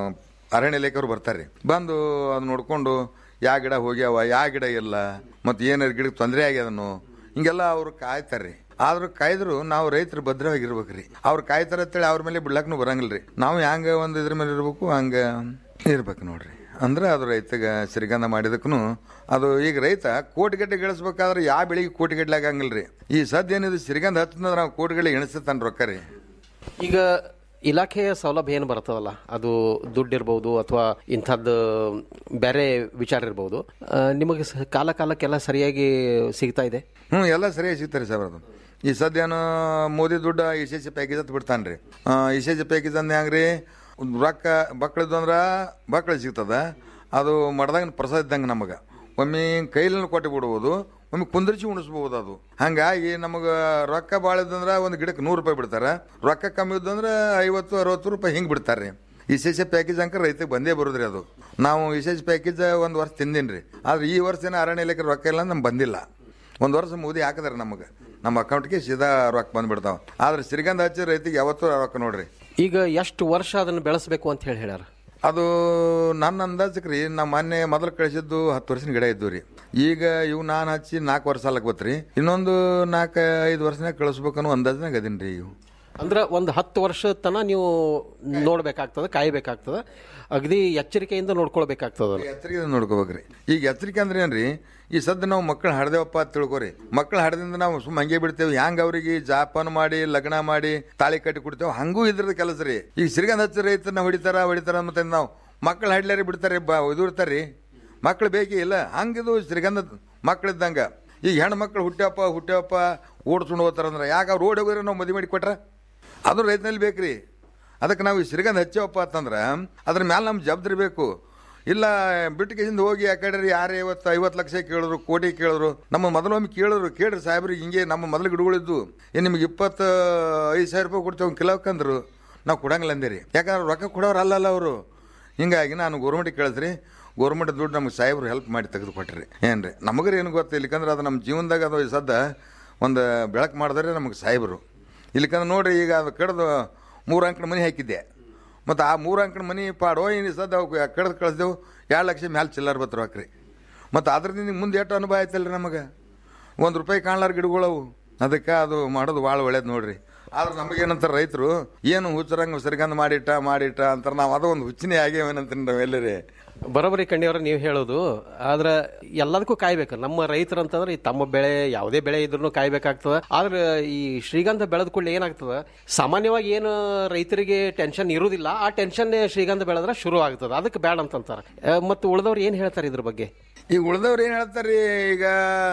Speaker 10: ಅರಣ್ಯ ಇಲಾಖೆಯವ್ರು ಬರ್ತಾರೆ ಬಂದು ಅದು ನೋಡ್ಕೊಂಡು ಯಾವ ಗಿಡ ಹೋಗ್ಯಾವ ಯಾವ ಗಿಡ ಇಲ್ಲ ಮತ್ತೆ ಏನಾರು ಗಿಡಕ್ಕೆ ತೊಂದರೆ ಆಗ್ಯದನು ಹಿಂಗೆಲ್ಲ ಅವ್ರು ಕಾಯ್ತಾರ್ರಿ ಆದ್ರೂ ಕಾಯ್ದ್ರು ನಾವು ರೈತರು ಭದ್ರವಾಗಿರ್ಬೇಕ್ರಿ ಅವ್ರು ಕಾಯ್ತಾರ ಅಂತೇಳಿ ಅವ್ರ ಮೇಲೆ ಬಿಡ್ಲಕ್ನು ಬರಂಗಿಲ್ರಿ ನಾವು ಹ್ಯಾಂಗ ಒಂದು ಇದ್ರ ಮೇಲೆ ಇರ್ಬೇಕು ಹಂಗ ಇರ್ಬೇಕು ನೋಡ್ರಿ ಅಂದ್ರೆ ಅದು ರೈತಗ ಸಿರಿಗಂಧ ಮಾಡಿದಕ್ಕೂ ಅದು ಈಗ ರೈತ ಕೋಟಿಗಟ್ಟೆ ಗಳಿಸ್ಬೇಕಾದ್ರೆ ಯಾವ ಬೆಳಿಗ್ಗೆ ಕೋಟಿಗಟ್ಟಲೆ ಆಗಂಗಿಲ್ರಿ ಈ ಸದ್ಯ ಏನಿದೆ ಸಿರಿಗಂಧ ಹತ್ತಂದ್ರೆ ನಾವು ಕೋಟಿಗಟ್ಟಲೆ ಎಣಿಸ್ತಾನ ರೊಕ್ಕ ರೀ
Speaker 9: ಈಗ ಇಲಾಖೆಯ ಸೌಲಭ್ಯ ಏನು ಬರ್ತದಲ್ಲ ಅದು ದುಡ್ಡು ಇರ್ಬೋದು ಅಥವಾ ಇಂಥದ್ದು ಬೇರೆ ವಿಚಾರ ಇರ್ಬೋದು ಆ, ನಿಮಗೆ ಸ- ಕಾಲ ಕಾಲಕ್ಕೆಲ್ಲ ಸರಿಯಾಗಿ ಸಿಗ್ತಾ ಇದೆ
Speaker 10: ಹ್ಞೂ ಎಲ್ಲ ಸರಿಯಾಗಿ ಸಿಗ್ತಾರೆ ಸರ್ ಅದು ಈ ಸದ್ಯನು ಮೋದಿ ದುಡ್ಡು ವಿಶೇಷ ಪ್ಯಾಕೇಜ್ ಅಂತ ಬಿಡ್ತಾನೆ ರೀ ವಿಶೇಷ ಪ್ಯಾಕೇಜ್ ಅಂದ್ರೆ ಹೆಂಗ್ರಿ ರೊಕ್ಕ ಬಕ್ಳದ್ದು ಅಂದ್ರೆ ಬಕ್ಳ ಸಿಗ್ತದ ಅದು ಮಡ್ದಾಗ ಪ್ರಸಾದ ಇದ್ದಂಗೆ ನಮಗೆ ಒಮ್ಮೆ ಕೈಲನ್ನು ಕೊಟ್ಟು ಬಿಡ್ಬೋದು ಒಮ್ಮೆ ಕುಂದ್ರಿಸಿ ಉಣಿಸ್ಬೋದು ಅದು ಹಂಗಾಗಿ ನಮಗೆ ರೊಕ್ಕ ಭಾಳ ಇದ್ದಂದ್ರೆ ಒಂದು ಗಿಡಕ್ಕೆ ನೂರು ರೂಪಾಯಿ ಬಿಡ್ತಾರೆ ರೊಕ್ಕ ಕಮ್ಮಿ ಇದ್ದಂದ್ರೆ ಐವತ್ತು ಅರವತ್ತು ರೂಪಾಯಿ ಹಿಂಗೆ ಬಿಡ್ತಾರೆ ವಿಶೇಷ ಪ್ಯಾಕೇಜ್ ಅಂಕ ರೈತಗೆ ಬಂದೇ ಬರೋದ್ರಿ ಅದು ನಾವು ವಿಶೇಷ ಪ್ಯಾಕೇಜ್ ಒಂದು ವರ್ಷ ತಿಂದೀನಿ ರೀ ಆದ್ರೆ ಈ ವರ್ಷ ಏನೋ ಅರಣ್ಯ ಇಲಾಖೆ ರೊಕ್ಕ ಇಲ್ಲ ನಮ್ಗೆ ಬಂದಿಲ್ಲ ಒಂದು ವರ್ಷ ಮೋದಿ ಹಾಕಿದಾರೆ ನಮಗೆ ನಮ್ಮ ಅಕೌಂಟ್ಗೆ ಸೀದಾ ರೊಕ್ಕ ಬಂದ್ಬಿಡ್ತಾವ ಆದ್ರೆ ಸಿರಿಗಂಧ ಹಚ್ಚಿ ರೈತಿಗೆ ಯಾವತ್ತೂ ರೊಕ್ಕ ನೋಡ್ರಿ
Speaker 9: ಈಗ ಎಷ್ಟು ವರ್ಷ ಅದನ್ನು ಬೆಳೆಸಬೇಕು ಅಂತ ಹೇಳಿ ಹೇಳ್ಯಾರ
Speaker 10: ಅದು ನನ್ನ ಅಂದಾಜಕ್ಕೆ ರೀ ನಮ್ಮ ಮೊನ್ನೆ ಮೊದಲು ಕಳಿಸಿದ್ದು ಹತ್ತು ವರ್ಷದ ಗಿಡ ಇದ್ದು ರೀ ಈಗ ಇವು ನಾನು ಹಚ್ಚಿ ನಾಲ್ಕು ವರ್ಷ ಸಾಲಕ್ಕೆ ಬತ್ರಿ ಇನ್ನೊಂದು ನಾಲ್ಕು ಐದು ವರ್ಷನಾಗ ಕಳಿಸ್ಬೇಕನ್ನೋ ಅಂದಾಜ್ನಾಗ ಅದೀನಿ ರೀ ಇವು
Speaker 9: ಅಂದ್ರೆ ಒಂದು ಹತ್ತು ವರ್ಷ ತನ ನೀವು ನೋಡ್ಬೇಕಾಗ್ತದ ಕಾಯ್ಬೇಕಾಗ್ತದ ಅಗದಿ ಎಚ್ಚರಿಕೆಯಿಂದ ನೋಡ್ಕೊಳ್ಬೇಕಾಗ್ತದ
Speaker 10: ಎಚ್ಚರಿಕೆ ನೋಡ್ಕೋಬೇಕ್ರಿ ಈಗ ಎಚ್ಚರಿಕೆ ಅಂದ್ರೆ ಏನ್ರಿ ಈ ಸದ್ದ ನಾವು ಮಕ್ಕಳು ಹಡ್ದೇವಪ್ಪ ಅಂತ ತಿಳ್ಕೊರಿ ಮಕ್ಕಳು ಹಡ್ದಿಂದ ನಾವು ಸುಮ್ಮ ಹಂಗೆ ಬಿಡ್ತೇವೆ ಹೆಂಗ್ ಅವ್ರಿಗೆ ಜಾಪಾನ್ ಮಾಡಿ ಲಗ್ನ ಮಾಡಿ ತಾಳಿ ಕಟ್ಟಿ ಕೊಡ್ತೇವೆ ಹಂಗೂ ಇದ್ರದ ಕೆಲಸ ರೀ ಈಗ ಸಿರಿಗಂಧ ಹಚ್ಚ ರೈತನ ಹೊಡಿತಾರ ಹೊಡಿತಾರ ಮತ್ತೆ ನಾವು ಮಕ್ಕಳು ಹಡ್ಲಾರಿ ಬಿಡ್ತಾರೆ ಬಾ ಇದು ಇರ್ತಾರ್ರಿ ಮಕ್ಳು ಬೇಕೇ ಇಲ್ಲ ಹಂಗಿದು ಶ್ರೀಗಂಧ ಮಕ್ಳಿದ್ದಂಗ ಈಗ ಹೆಣ್ಣು ಮಕ್ಳು ಹುಟ್ಟ್ಯಪ್ಪ ಹುಟ್ಟ್ಯಪ್ಪ ಓಡಿಸ್ಕೊಂಡು ಹೋಗ್ತಾರಂದ್ರೆ ಯಾಕೆ ಅವ್ರು ಓಡಿ ಹೋಗಿದ್ರೆ ನಾವು ಮದುವೆ ಮಾಡಿ ಕೊಟ್ರ ಅದು ರೈತನಲ್ಲಿ ಬೇಕ್ರಿ ಅದಕ್ಕೆ ನಾವು ಈ ಶ್ರೀಗಂಧ ಹಚ್ಚವಪ್ಪ ಅಂತಂದ್ರೆ ಅದ್ರ ಮ್ಯಾಲೆ ನಮ್ಮ ಜವಾಬ್ದಾರಿ ಬೇಕು ಇಲ್ಲ ಬಿಟ್ಟಿಗೆಯಿಂದ ಹೋಗಿ ಆ ಕಡೆ ಯಾರು ಐವತ್ತು ಐವತ್ತು ಲಕ್ಷ ಕೇಳಿದ್ರು ಕೋಟಿ ಕೇಳಿದ್ರು ನಮ್ಮ ಮೊದಲೊಮ್ಮೆ ಕೇಳಿದ್ರು ಕೇಳ್ರಿ ಸಾಹೇಬ್ರಿಗೆ ಹಿಂಗೆ ನಮ್ಮ ಮೊದಲು ಗಿಡಗಳಿದ್ದು ಏನು ನಿಮ್ಗೆ ಇಪ್ಪತ್ತು ಐದು ಸಾವಿರ ರೂಪಾಯಿ ಕೊಡ್ತೇವೆ ಕಿಲೋಕ್ಕಂದ್ರು ನಾವು ಕೊಡಂಗಿಲ್ಲ ಅಂದಿರಿ ಯಾಕಂದ್ರೆ ರೊಕ್ಕ ಕೊಡೋರು ಅಲ್ಲಲ್ಲ ಅವರು ಹಿಂಗಾಗಿ ನಾನು ಗೋರ್ಮೆಂಟಿಗೆ ಕೇಳಿದ್ರಿ ಗೋರ್ಮೆಂಟ್ ದುಡ್ಡು ನಮ್ಗೆ ಸಾಹೇಬ್ರು ಹೆಲ್ಪ್ ಮಾಡಿ ತೆಗೆದು ಕೊಟ್ರಿ ಏನ್ರಿ ನಮಗ್ರಿ ಏನು ಗೊತ್ತು ಇಲ್ಲಿಕಂದ್ರೆ ಅದು ನಮ್ಮ ಜೀವನದಾಗ ಅದು ಈ ಸದ್ದ ಒಂದು ಬೆಳಕು ಮಾಡಿದ್ರೆ ನಮಗೆ ಸಾಹೇಬರು ಇಲ್ಲಿಕಂದ್ರೆ ನೋಡ್ರಿ ಈಗ ಅದು ಕಡ್ದು ಮೂರು ಅಂಕಣ ಮನೆ ಹಾಕಿದ್ದೆ ಮತ್ತು ಆ ಮೂರು ಅಂಕಣ ಮನೆ ಪಾಡೋ ಏನು ಸದ್ದ ಕಡ್ದು ಕಳಿಸ್ದೆವು ಎರಡು ಲಕ್ಷ ಮ್ಯಾಲೆ ಚಿಲ್ಲರ್ ಬತ್ತು ರೊಕ್ಕ ಮತ್ತು ಅದ್ರದಿಂದ ಮುಂದೆ ಎಷ್ಟು ಅನುಭವ ಆಯ್ತಲ್ರಿ ನಮಗೆ ಒಂದು ರೂಪಾಯಿ ಕಾಣ್ಲಾರ ಗಿಡಗಳವು ಅದಕ್ಕೆ ಅದು ಮಾಡೋದು ಭಾಳ ಒಳ್ಳೇದು ನೋಡ್ರಿ ಆದ್ರೆ ನಮಗೇನಂತಾರೆ ರೈತರು ಏನು ಹುಚ್ಚರಂಗ ಸರಿಗಂದ ಮಾಡಿಟ್ಟ ಮಾಡಿಟ್ಟ ಅಂತಾರೆ ನಾವು ಅದೋ ಒಂದು ಹುಚ್ಚಿನೇ ಆಗ್ಯಾವೇನಂತೀನಿ ನಾವು ಎಲ್ಲರೇ
Speaker 9: ಬರೋಬ್ಬರಿ ಕಣ್ಣಿಯವ್ರ ನೀವು ಹೇಳೋದು ಆದ್ರೆ ಎಲ್ಲದಕ್ಕೂ ಕಾಯ್ಬೇಕು ನಮ್ಮ ರೈತರು ಅಂತಂದ್ರೆ ಈ ತಮ್ಮ ಬೆಳೆ ಯಾವುದೇ ಬೆಳೆ ಇದ್ರೂ ಕಾಯ್ಬೇಕಾಗ್ತದ ಆದ್ರೆ ಈ ಶ್ರೀಗಂಧ ಬೆಳೆದ ಕೂಡಲೇ ಏನಾಗ್ತದ ಸಾಮಾನ್ಯವಾಗಿ ಏನು ರೈತರಿಗೆ ಟೆನ್ಷನ್ ಇರುವುದಿಲ್ಲ ಆ ಟೆನ್ಷನ್ ಶ್ರೀಗಂಧ ಬೆಳೆದ್ರೆ ಶುರು ಆಗ್ತದ ಅದಕ್ಕೆ ಬೇಡ ಅಂತಂತಾರೆ ಮತ್ತು ಉಳಿದವ್ರು ಏನು ಹೇಳ್ತಾರೆ ಇದ್ರ ಬಗ್ಗೆ
Speaker 10: ಈಗ ಉಳ್ದವ್ರು ಏನು ಹೇಳ್ತಾರೆ ಈಗ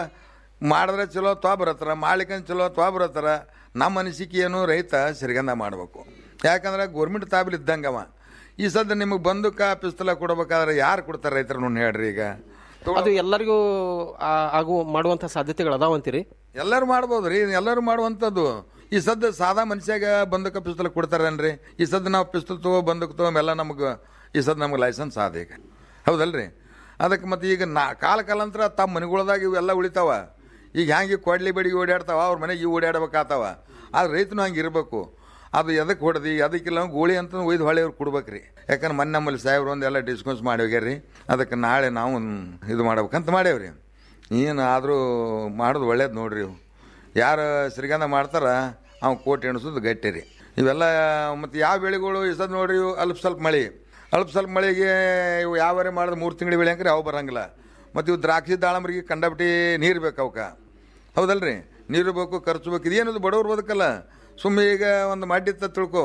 Speaker 10: ಮಾಡಿದ್ರೆ ಚಲೋ ತ್ವಾ ಬರತ್ತಾರ ಮಾಡ್ಲಿಕ್ಕಂದ್ ಚಲೋ ತ್ವಾ ಬರತ್ತಾರ ನಮ್ಮ ಅನಿಸಿಕೆ ಏನು ರೈತ ಸಿರಿಗಂಧ ಮಾಡಬೇಕು ಯಾಕಂದ್ರೆ ಗೋರ್ಮೆಂಟ್ ತಾಬಿಲ್ ಇದ್ದಂಗವ ಈ ಸದ್ಯ ನಿಮಗೆ ಬಂದೂಕ ಪಿಸ್ತಲ ಕೊಡ್ಬೇಕಾದ್ರೆ ಯಾರು ಕೊಡ್ತಾರೆ ರೈತರು ನೋಡಿ ಹೇಳ್ರಿ ಈಗ
Speaker 9: ಅದು ಎಲ್ಲರಿಗೂ ಆ- ಆಗು ಮಾಡುವಂತ ಸಾಧ್ಯತೆಗಳು ಅದಾವಂತೀರಿ
Speaker 10: ಎಲ್ಲರೂ ಮಾಡ್ಬೋದು ರೀ ಎಲ್ಲರೂ ಮಾಡುವಂಥದ್ದು ಈ ಸದ್ಯ ಸಾದಾ ಮನುಷ್ಯಾಗ ಬಂದೂಕ ಪಿಸ್ತಲ್ ಕೊಡ್ತಾರೇನ್ರಿ ಈ ಸದ್ಯ ನಾವು ಪಿಸ್ತಲ್ ತಗೋ ಬಂದೂಕ್ ತಗೋ ಎಲ್ಲ ನಮಗೆ ಈ ಸದ್ಯ ನಮ್ಗೆ ಲೈಸೆನ್ಸ್ ಆದ ಈಗ ಹೌದಲ್ರಿ ಅದಕ್ಕೆ ಮತ್ತೆ ಈಗ ನಾ ಕಾಲ ಕಾಲಾಂತರ ತಮ್ಮ ಮನೆಗಳ್ದಾಗ ಇವೆಲ್ಲ ಉಳಿತಾವ ಈಗ ಹ್ಯಾಂಗೆ ಕೊಡ್ಲಿ ಬಡಿಗೆ ಓಡಾಡ್ತಾವ ಅವ್ರ ಮನೆಗೆ ಇವು ಓಡಾಡ್ಬೇಕಾತಾವ ಆದ್ರೆ ರೈತನು ಹಂಗೆ ಇರಬೇಕು ಅದು ಎದಕ್ಕೆ ಹೊಡೆದಿ ಅದಕ್ಕಿಲ್ಲ ಗೋಳಿ ಅಂತ ಒಯ್ದು ಹೊಳೆ ಅವ್ರು ಕೊಡ್ಬೇಕ್ರಿ ಯಾಕಂದ್ರೆ ಮೊನ್ನೆ ನಮ್ಮಲ್ಲಿ ಸಾಹೇಬ್ರು ಒಂದು ಎಲ್ಲ ಡಿಸ್ಕೌಂಟ್ಸ್ ಮಾಡಿ ಹೋಗ್ಯಾರ್ರಿ ಅದಕ್ಕೆ ನಾಳೆ ನಾವು ಇದು ಮಾಡ್ಬೇಕಂತ ಮಾಡೇವ್ರಿ ಏನು ಆದರೂ ಮಾಡೋದು ಒಳ್ಳೇದು ನೋಡ್ರಿ ಇವು ಯಾರು ಶ್ರೀಗಂಧ ಮಾಡ್ತಾರ ಅವ್ನು ಕೋಟಿ ಎಣಿಸೋದು ಗಟ್ಟಿ ರೀ ಇವೆಲ್ಲ ಮತ್ತು ಯಾವ ಬೆಳೆಗಳು ಈ ಸದ್ ನೋಡ್ರಿ ಇವು ಅಲ್ಪ ಸ್ವಲ್ಪ ಮಳೆ ಅಲ್ಪ ಸ್ವಲ್ಪ ಮಳೆಗೆ ಇವು ಯಾವರೇ ಮಾಡಿದ್ರೆ ಮೂರು ತಿಂಗಳು ಬೆಳೆ ಅಂಕ್ರೆ ಅವು ಬರಂಗಿಲ್ಲ ಮತ್ತು ಇವು ದ್ರಾಕ್ಷಿ ದಾಳಂಬ್ರಿಗೆ ಕಂಡಬಿಟ್ಟು ನೀರು ಬೇಕು ಅವಕ್ಕೆ ಹೌದಲ್ರಿ ನೀರು ಬೇಕು ಖರ್ಚು ಬೇಕು ಇದೇನದು ಬಡವ್ರು ಬದುಕಲ್ಲ ಸುಮ್ಮನೆ ಈಗ ಒಂದು ಮಾಡಿತ್ತ ತಿಳ್ಕೊ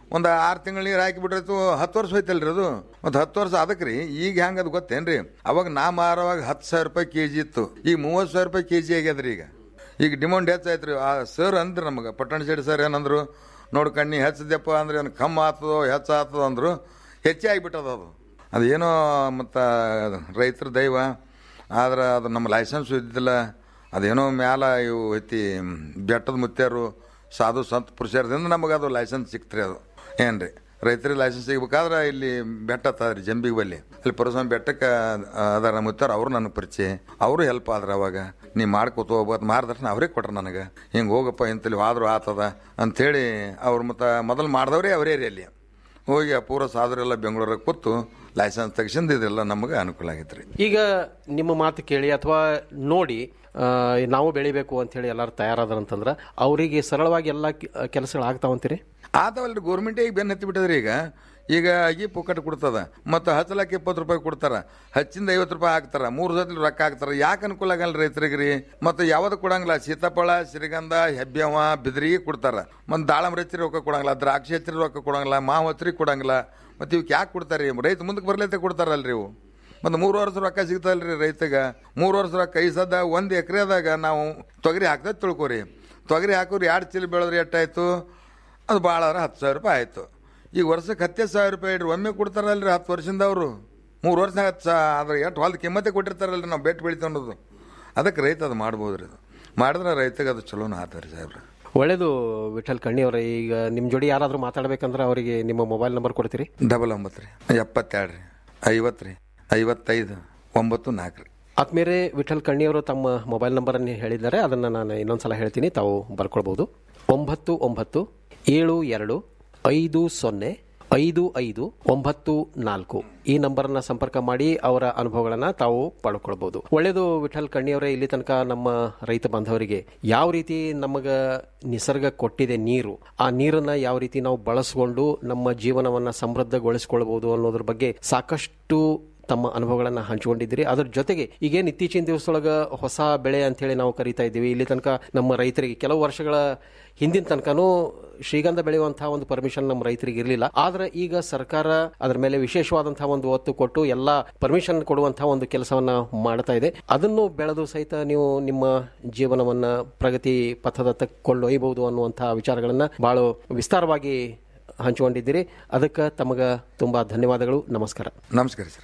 Speaker 10: ಒಂದು ಆರು ತಿಂಗಳು ನೀರು ಹಾಕಿಬಿಟ್ರೈತು ಹತ್ತು ವರ್ಷ ಹೋಯ್ತಲ್ರಿ ಅದು ಮತ್ತು ಹತ್ತು ವರ್ಷ ಅದಕ್ಕೆ ರೀ ಈಗ ಹೆಂಗೆ ಅದು ಗೊತ್ತೇನ್ರಿ ಅವಾಗ ನಾ ಮಾರುವಾಗ ಹತ್ತು ಸಾವಿರ ರೂಪಾಯಿ ಕೆ ಜಿ ಇತ್ತು ಈಗ ಮೂವತ್ತು ಸಾವಿರ ರೂಪಾಯಿ ಕೆ ಜಿ ಆಗ್ಯದ್ರಿ ಈಗ ಈಗ ಡಿಮಾಂಡ್ ಹೆಚ್ಚಾಯ್ತು ರೀ ಆ ಸರ್ ಅಂದ್ರಿ ನಮಗೆ ಪಟ್ಟಣ ಶೆಟ್ಟಿ ಸರ್ ಏನಂದ್ರು ನೋಡ್ಕಣ್ಣಿ ಹೆಚ್ಚದಪ್ಪ ಅಂದ್ರೆ ಏನು ಕಮ್ಮಿ ಆಗ್ತದೋ ಹೆಚ್ಚು ಆಗ್ತದೋ ಅಂದರು ಹೆಚ್ಚೇ ಆಗಿಬಿಟ್ಟದ ಅದು ಅದೇನೋ ಮತ್ತು ರೈತರ ದೈವ ಆದ್ರೆ ಅದು ನಮ್ಮ ಲೈಸೆನ್ಸ್ ಇದ್ದಿಲ್ಲ ಅದೇನೋ ಮ್ಯಾಲ ಇವು ಐತಿ ಬೆಟ್ಟದ ಮುತ್ಯಾರು ಸಾಧು ಸಂತ ಪುರುಷರದಿಂದ ನಮಗೆ ಅದು ಲೈಸೆನ್ಸ್ ಸಿಕ್ತ್ರಿ ಅದು ಏನ್ರಿ ರೈತರಿಗೆ ಲೈಸೆನ್ಸ್ ಸಿಗ್ಬೇಕಾದ್ರೆ ಇಲ್ಲಿ ಬೆಟ್ಟ ರೀ ಜಂಬಿಗೆ ಬಲ್ಲಿ ಅಲ್ಲಿ ಪರಸ್ವಾಮಿ ಬೆಟ್ಟಕ್ಕೆ ಅದಾರ ಮುತ್ತಾರ ಅವರು ನನಗೆ ಪರಿಚಯ ಅವರು ಹೆಲ್ಪ್ ಆದ್ರ ಅವಾಗ ನೀ ಮಾಡ್ಕೋತ ಹೋಗ್ಬೋದು ಮಾರ್ದರ್ಶನ ಅವರೇ ಕೊಟ್ರ ನನಗೆ ಹಿಂಗೆ ಹೋಗಪ್ಪ ಇಂತಲ್ಲಿ ಆದ್ರೂ ಆತದ ಅಂಥೇಳಿ ಅವ್ರು ಮತ್ತು ಮೊದಲು ಮಾಡಿದವರೇ ಅವರೇ ರೀ ಅಲ್ಲಿ ಹೋಗಿ ಆ ಪೂರ ಸಾಧುರೆಲ್ಲ ಬೆಂಗಳೂರಿಗೆ ಕೂತು ಲೈಸೆನ್ಸ್ ತೆಗಿಸಿಂದ ಇದೆಲ್ಲ ನಮಗೆ ಅನುಕೂಲ ಆಗೈತೆ ರೀ
Speaker 9: ಈಗ ನಿಮ್ಮ ಮಾತು ಕೇಳಿ ಅಥವಾ ನೋಡಿ ಆ, ನಾವು ಬೆಳಿಬೇಕು ಅಂತ ಹೇಳಿ ಎಲ್ಲರೂ ತಯಾರಾದ್ರಂತಂದ್ರೆ ಅವರಿಗೆ ಸರಳವಾಗಿ ಎಲ್ಲ ಕೆಲಸಗಳು ಆಗ್ತಾವಂತೀರಿ
Speaker 10: ಆತವಲ್ರಿ ಗೋರ್ಮೆಂಟೇ ಈಗ ಬೆನ್ನು ಹತ್ತಿ ಬಿಟ್ಟದ್ರಿ ಈಗ ಈಗ ಆಗಿ ಪುಕ್ಕಟ್ ಕೊಡ್ತದ ಮತ್ತು ಹಚ್ಚಲಕ್ಕೆ ಇಪ್ಪತ್ತು ರೂಪಾಯಿ ಕೊಡ್ತಾರ ಹಚ್ಚಿಂದ ಐವತ್ತು ರೂಪಾಯಿ ಹಾಕ್ತಾರ ಮೂರು ಸತಿ ರೊಕ್ಕ ಹಾಕ್ತಾರ ಯಾಕೆ ಅನುಕೂಲ ಆಗಲ್ಲ ರೈತರಿಗೆ ರೀ ಮತ್ತು ಯಾವ್ದು ಕೊಡಂಗಿಲ್ಲ ಸೀತಾಫಳ ಶ್ರೀಗಂಧ ಹೆಬ್ಬ್ಯವ ಬಿದ್ರಿಗೆ ಕೊಡ್ತಾರ ಮತ್ತು ದಾಳಂಬ್ರಿ ಹಚ್ಚಿರಿ ರೊಕ್ಕ ಕೊಡಂಗಿಲ್ಲ ದ್ರಾಕ್ಷಿ ಹಚ್ಚಿರಿ ರೊಕ್ಕ ಕೊಡಂಗಿಲ್ಲ ಮಾವು ಹಚ್ಚಿರಿ ಕೊಡಂಗಿಲ್ಲ ಮತ್ತು ಇವಕ್ಕೆ ಯಾಕೆ ಕೊಡ್ತಾರೆ ರೈತ ಮುಂದಕ್ಕೆ ಬರ್ಲೈತೆ ಕೊಡ್ತಾರಲ್ರಿ ಇವು ಮತ್ತು ಮೂರು ವರ್ಷ ರೊಕ್ಕ ಸಿಗ್ತಲ್ರಿ ರೈತಗ ಮೂರು ವರ್ಷ ರೊಕ್ಕ ಈ ಸದ ಒಂದು ಎಕರೆದಾಗ ನಾವು ತೊಗರಿ ಹಾಕ್ತದೆ ತಿಳ್ಕೊರಿ ತೊಗರಿ ಹಾಕೋರಿ ಎರಡು ಚೀಲ ಬೆಳೆದ್ರೆ ಎಷ್ಟಾಯ್ತು ಅದು ಭಾಳ ಅಂದ್ರೆ ಹತ್ತು ಸಾವಿರ ರೂಪಾಯಿ ಆಯಿತು ಈಗ ವರ್ಷಕ್ಕೆ ಹತ್ತೇ ಸಾವಿರ ರೂಪಾಯಿ ಇಡ್ರಿ ಒಮ್ಮೆ ಕೊಡ್ತಾರಲ್ರಿ ಹತ್ತು ವರ್ಷದಿಂದ ಅವರು ಮೂರು ವರ್ಷನಾಗ ಹತ್ತು ಸಾ ಅದ್ರ ಎಷ್ಟು ಹೊಲ್ದ ಕಿಮ್ಮತ್ತೆ ಕೊಟ್ಟಿರ್ತಾರಲ್ರಿ ನಾವು ಬೆಟ್ಟು ಬೆಳಿತೀವಿ ಅನ್ನೋದು ಅದಕ್ಕೆ ರೈತ ಅದು ಮಾಡ್ಬೋದು ರೀ ಅದು ಮಾಡಿದ್ರೆ ರೈತಗೆ ಅದು ಚಲೋನ ಆತಾರೆ ಸಾಹೇಬ್ರೆ
Speaker 9: ಒಳ್ಳೇದು ವಿಠಲ್ ಕಣ್ಣಿ ಅವರೇ ಈಗ ನಿಮ್ಮ ಜೋಡಿ ಯಾರಾದರೂ ಮಾತಾಡ್ಬೇಕಂದ್ರೆ ಅವರಿಗೆ ನಿಮ್ಮ ಮೊಬೈಲ್ ನಂಬರ್ ಕೊಡ್ತೀರಿ
Speaker 10: ಡಬಲ್ ಒಂಬತ್ತು ರೀ ಎಪ್ಪತ್ತೆರಡು ರೀ ಐವತ್ತು ರೀ ಐವತ್ತೈದು ಒಂಬತ್ತು ನಾಲ್ಕು ರೀ
Speaker 9: ಆತ್ಮೀಯರೇ ವಿಠಲ್ ಕಣ್ಣಿಯವರು ತಮ್ಮ ಮೊಬೈಲ್ ನಂಬರನ್ನು ಹೇಳಿದ್ದಾರೆ ಅದನ್ನು ನಾನು ಇನ್ನೊಂದ್ಸಲ ಹೇಳ್ತೀನಿ ತಾವು ಬರ್ಕೊಳ್ಬೋದು ಒಂಬತ್ತು ಒಂಬತ್ತು ಏಳು ಎರಡು ಐದು ಸೊನ್ನೆ ಐದು ಐದು ಒಂಬತ್ತು ನಾಲ್ಕು ಈ ನಂಬರನ್ನ ಸಂಪರ್ಕ ಮಾಡಿ ಅವರ ಅನುಭವಗಳನ್ನ ತಾವು ಪಡ್ಕೊಳ್ಬಹುದು ಒಳ್ಳೆಯದು ವಿಠಲ್ ಕಣ್ಣಿಯವರೇ ಇಲ್ಲಿ ತನಕ ನಮ್ಮ ರೈತ ಬಾಂಧವರಿಗೆ ಯಾವ ರೀತಿ ನಮಗ ನಿಸರ್ಗ ಕೊಟ್ಟಿದೆ ನೀರು ಆ ನೀರನ್ನ ಯಾವ ರೀತಿ ನಾವು ಬಳಸಿಕೊಂಡು ನಮ್ಮ ಜೀವನವನ್ನ ಸಮೃದ್ಧಗೊಳಿಸಿಕೊಳ್ಬಹುದು ಅನ್ನೋದ್ರ ಬಗ್ಗೆ ಸಾಕಷ್ಟು ತಮ್ಮ ಅನುಭವಗಳನ್ನ ಹಂಚಿಕೊಂಡಿದ್ದೀರಿ ಅದ್ರ ಜೊತೆಗೆ ಈಗೇನು ಇತ್ತೀಚಿನ ದಿವಸದೊಳಗ ಹೊಸ ಬೆಳೆ ಅಂತ ಹೇಳಿ ನಾವು ಕರಿತಾ ಇದ್ದೀವಿ ಇಲ್ಲಿ ತನಕ ನಮ್ಮ ರೈತರಿಗೆ ಕೆಲವು ವರ್ಷಗಳ ಹಿಂದಿನ ತನಕನೂ ಶ್ರೀಗಂಧ ಬೆಳೆಯುವಂತಹ ಒಂದು ಪರ್ಮಿಷನ್ ನಮ್ಮ ರೈತರಿಗೆ ಇರಲಿಲ್ಲ ಆದ್ರೆ ಈಗ ಸರ್ಕಾರ ಅದರ ಮೇಲೆ ವಿಶೇಷವಾದಂತಹ ಒಂದು ಒತ್ತು ಕೊಟ್ಟು ಎಲ್ಲಾ ಪರ್ಮಿಷನ್ ಕೊಡುವಂತಹ ಒಂದು ಕೆಲಸವನ್ನ ಮಾಡ್ತಾ ಇದೆ ಅದನ್ನು ಬೆಳೆದು ಸಹಿತ ನೀವು ನಿಮ್ಮ ಜೀವನವನ್ನ ಪ್ರಗತಿ ಪಥದತ್ತ ಕೊಂಡೊಯ್ಯಬಹುದು ಅನ್ನುವಂತಹ ವಿಚಾರಗಳನ್ನ ಬಹಳ ವಿಸ್ತಾರವಾಗಿ ಹಂಚಿಕೊಂಡಿದ್ದೀರಿ ಅದಕ್ಕೆ ತಮಗ ತುಂಬಾ ಧನ್ಯವಾದಗಳು ನಮಸ್ಕಾರ
Speaker 10: ನಮಸ್ಕಾರ ಸರ್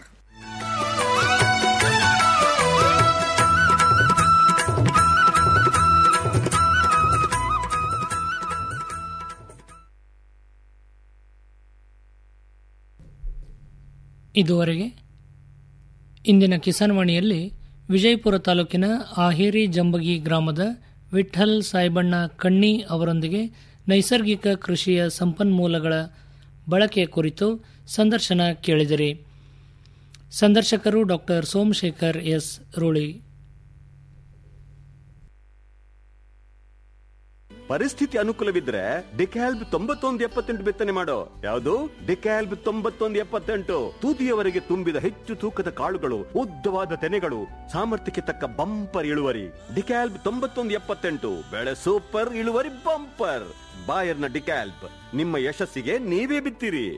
Speaker 8: ಇದುವರೆಗೆ ಇಂದಿನ ಕಿಸಾನ್ವಾಣಿಯಲ್ಲಿ ವಿಜಯಪುರ ತಾಲೂಕಿನ ಆಹೇರಿ ಜಂಬಗಿ ಗ್ರಾಮದ ವಿಠಲ್ ಸಾಯ್ಬಣ್ಣ ಕಣ್ಣಿ ಅವರೊಂದಿಗೆ ನೈಸರ್ಗಿಕ ಕೃಷಿಯ ಸಂಪನ್ಮೂಲಗಳ ಬಳಕೆಯ ಕುರಿತು ಸಂದರ್ಶನ ಕೇಳಿದಿರಿ ಸಂದರ್ಶಕರು ಡಾಕ್ಟರ್ ಸೋಮಶೇಖರ್ ಎಸ್ ರೂಳಿ
Speaker 7: ಪರಿಸ್ಥಿತಿ ಅನುಕೂಲವಿದ್ರೆ ಡಿಕ್ಯಾಲ್ಬ್ ತೊಂಬತ್ತೊಂದು ಎಪ್ಪತ್ತೆಂಟು ಬಿತ್ತನೆ ಮಾಡೋ ಯಾವುದು ಡಿಕ್ಯಾಲ್ಬ್ ತೊಂಬತ್ತೊಂದು ಎಪ್ಪತ್ತೆಂಟು ತೂತಿಯವರೆಗೆ ತುಂಬಿದ ಹೆಚ್ಚು ತೂಕದ ಕಾಳುಗಳು ಉದ್ದವಾದ ತೆನೆಗಳು ಸಾಮರ್ಥ್ಯಕ್ಕೆ ತಕ್ಕ ಬಂಪರ್ ಇಳುವರಿ ಡಿಕ್ಯಾಲ್ಬ್ ತೊಂಬತ್ತೊಂದು ಎಪ್ಪತ್ತೆಂಟು ಬೆಳೆ ಸೂಪರ್ ಇಳುವರಿ ಬಂಪರ್ ಬಾಯರ್ನ ಡಿಕ್ಯಾಲ್ಬ್ ನಿಮ್ಮ ಯಶಸ್ಸಿಗೆ ನೀವೇ ಬಿತ್ತಿರಿ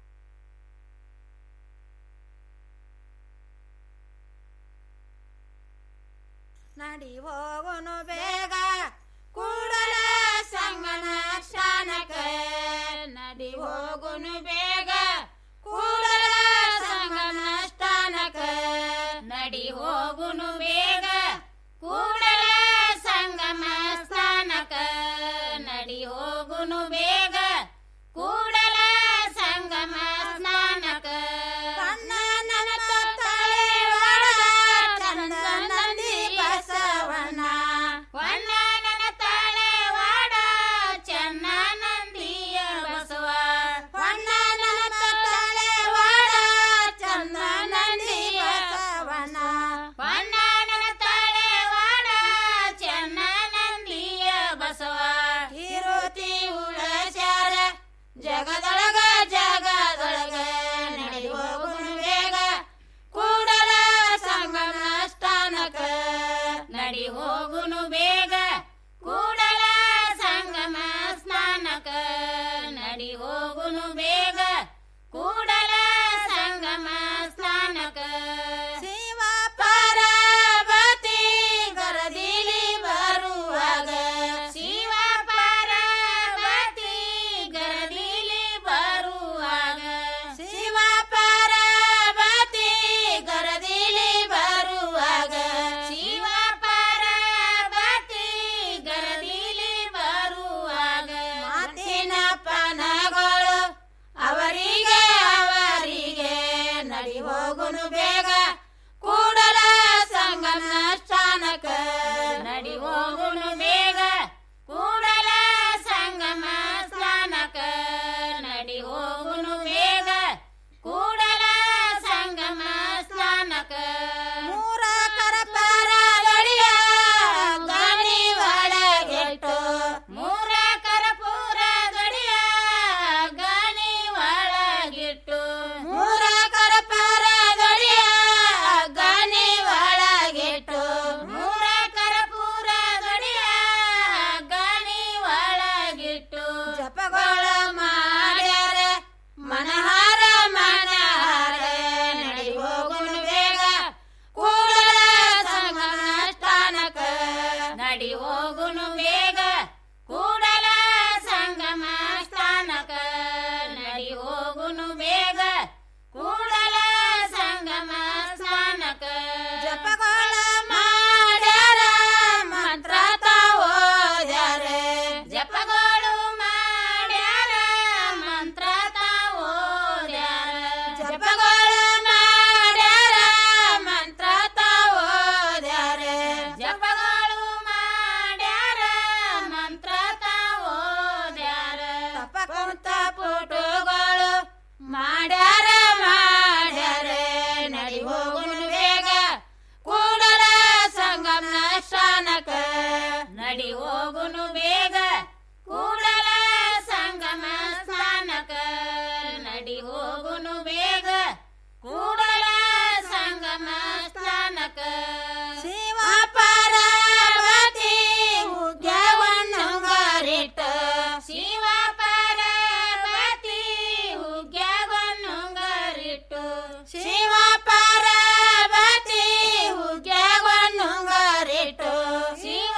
Speaker 11: ನಡಿ ಹೋಗುನು ಬೇಗ ಕೂಡಲ ಸಂಗನ ಕ್ಷಣಕ್ಕೆ ನಡಿ ಹೋಗುನು ಬೇಗ ಕೂಡಲ ಸಂಗನ ಸ್ಥಾನಕ್ಕೆ ನಡಿ ಹೋಗುನು ಬೇಗ ಕೂಡಲ ಸಂಗಮ ಸ್ಥಾನಕ್ಕೆ ನಡಿ ಹೋಗುನು ಬೇಗ ಕೂಡಲ ಸಂಗಮ ಸ್ನಾನಕ್ಕೆ ಕಣ್ಣ ನನ್ನ ತೊತ್ತಳೆ ಒಳಗ ಚಂದ ನಂದಿ ಬಸವನ ವಣ್ಣ ನನ್ನ ತಾಳೆ ವಾಡ ಚೆನ್ನ ನಂದಿಯ ಬಸವ ವಣ್ಣ ಹೋಗುನು ಬೇಗ ಕೂಡಲ ಸಂಗಮ ಸ್ನಾನಕ ಶಿವ ಪಾರ್ವತಿ ಗರದಿಲಿ ಬರುವಾಗ ಶಿವ ಪಾರ್ವತಿ ಗರದಿಲಿ ಬರುವಾಗ ಶಿವ ಪಾರ್ವತಿ ಗರದಿಲಿ ಬರುವಾಗ ಶಿವ ಪಾರ್ವತಿ ಗರದಿಲಿ ಬರುವಾಗ ಮಾತಿನ ಪನಗಳು ಅವರಿಗೆ ಅವರಿಗೆ ನಡಿ ಹೋಗುನು ಬೇಗ ಕೂಡಲ ಸಂಗಮ ಸ್ಥಾನಕ ನಡಿ ಹೋಗುನು ಬೇಗ ಕೂಡಲ ಸಂಗಮ ಸ್ಥಾನಕ ನಡಿ ಹೋಗುನು ಬೇಗ ಕೂಡಲ ಸಂಗಮ ಸ್ಥಾನಕ ಮೂರ ಕರಪರ ಗಡಿಯ ಗಣಿ ಒಳಗೆಟ್ಟು ಮೂರ ಕರಪೂರ ಗಡಿಯ ಗಣಿ ಒಳಗಿಟ್ಟು ಮೂರ ಕರಪರ ಗಡಿಯ ಗಣಿ ಒಳಗಿಟ್ಟು ಮೂರ ಕರಪೂರ ಗಡಿಯ ಗಣಿ ಒಳಗಿಟ್ಟು ಜಪಗಳ ಮಾಡ್ಯಾರ ಮನಹಾರ ಮನಹಾರ ನಡಿ ಹೋಗುನು ಬೇಗ ಕೂಡಲ ಸಂಗಮ ಸ್ಥಾನಕ ನಡಿ ಹೋಗುನು ಬೇಗ ಕೂಡಲ ಸಂಗಮ ಸ್ಥಾನಕ ನಡಿ ಹೋಗುನು ಬೇಗ ಕೂಡಲ ಸಂಗಮ ಸ್ಥಾನಕ ಜಪಗಳ ಮಾಡ್ಯಾರ ಮಂತ್ರ ತಾವೋದ್ಯಾರ ಜಪಗಳು ಮಾಡ್ಯಾರ ಮಂತ್ರ ತಾವೋದ್ಯಾರ ಜಪಗಳು ಮಾಡ್ಯಾರ ಮಂತ್ರ ತಾವೋದ್ಯಾರ ಜಪಗಳು ಮಾಡ್ಯಾರ ಮಂತ್ರ ತಾವೋದ್ಯಾರ ತಪಕಂತ ಫೋಟೋಗಳು ಮಾಡ್ಯಾರ ಮಾಡ್ಯಾರ ನಡಿ ಹೋಗುನು ಬೇಗ ಕೂಡಲ ಸಂಗಮ ಸ್ಥಾನಕ ನಡಿ ಹೋಗುನು ಬೇಗ ಕೂಡಲ ಸಂಗಮ ಸ್ಥಾನಕ ನಡಿ ಹೋಗುನು ಬೇಗ ಕೂಡಲ ಸಂಗಮ ಸ್ಥಾನಕ ಶಿವ ಪಾರ್ವತಿ ಹುಗ್ಗವನ್ನು ಗರಿಟ ಶಿವ ಪಾರ್ವತಿ ಹುಗ್ಗವನ್ನು ಗರಿಟ್ಟು ಶಿವ ಪಾರ್ವತಿ ಹುಗ್ಗವನ್ನು ಗರಿಟ್ಟು ಶಿವ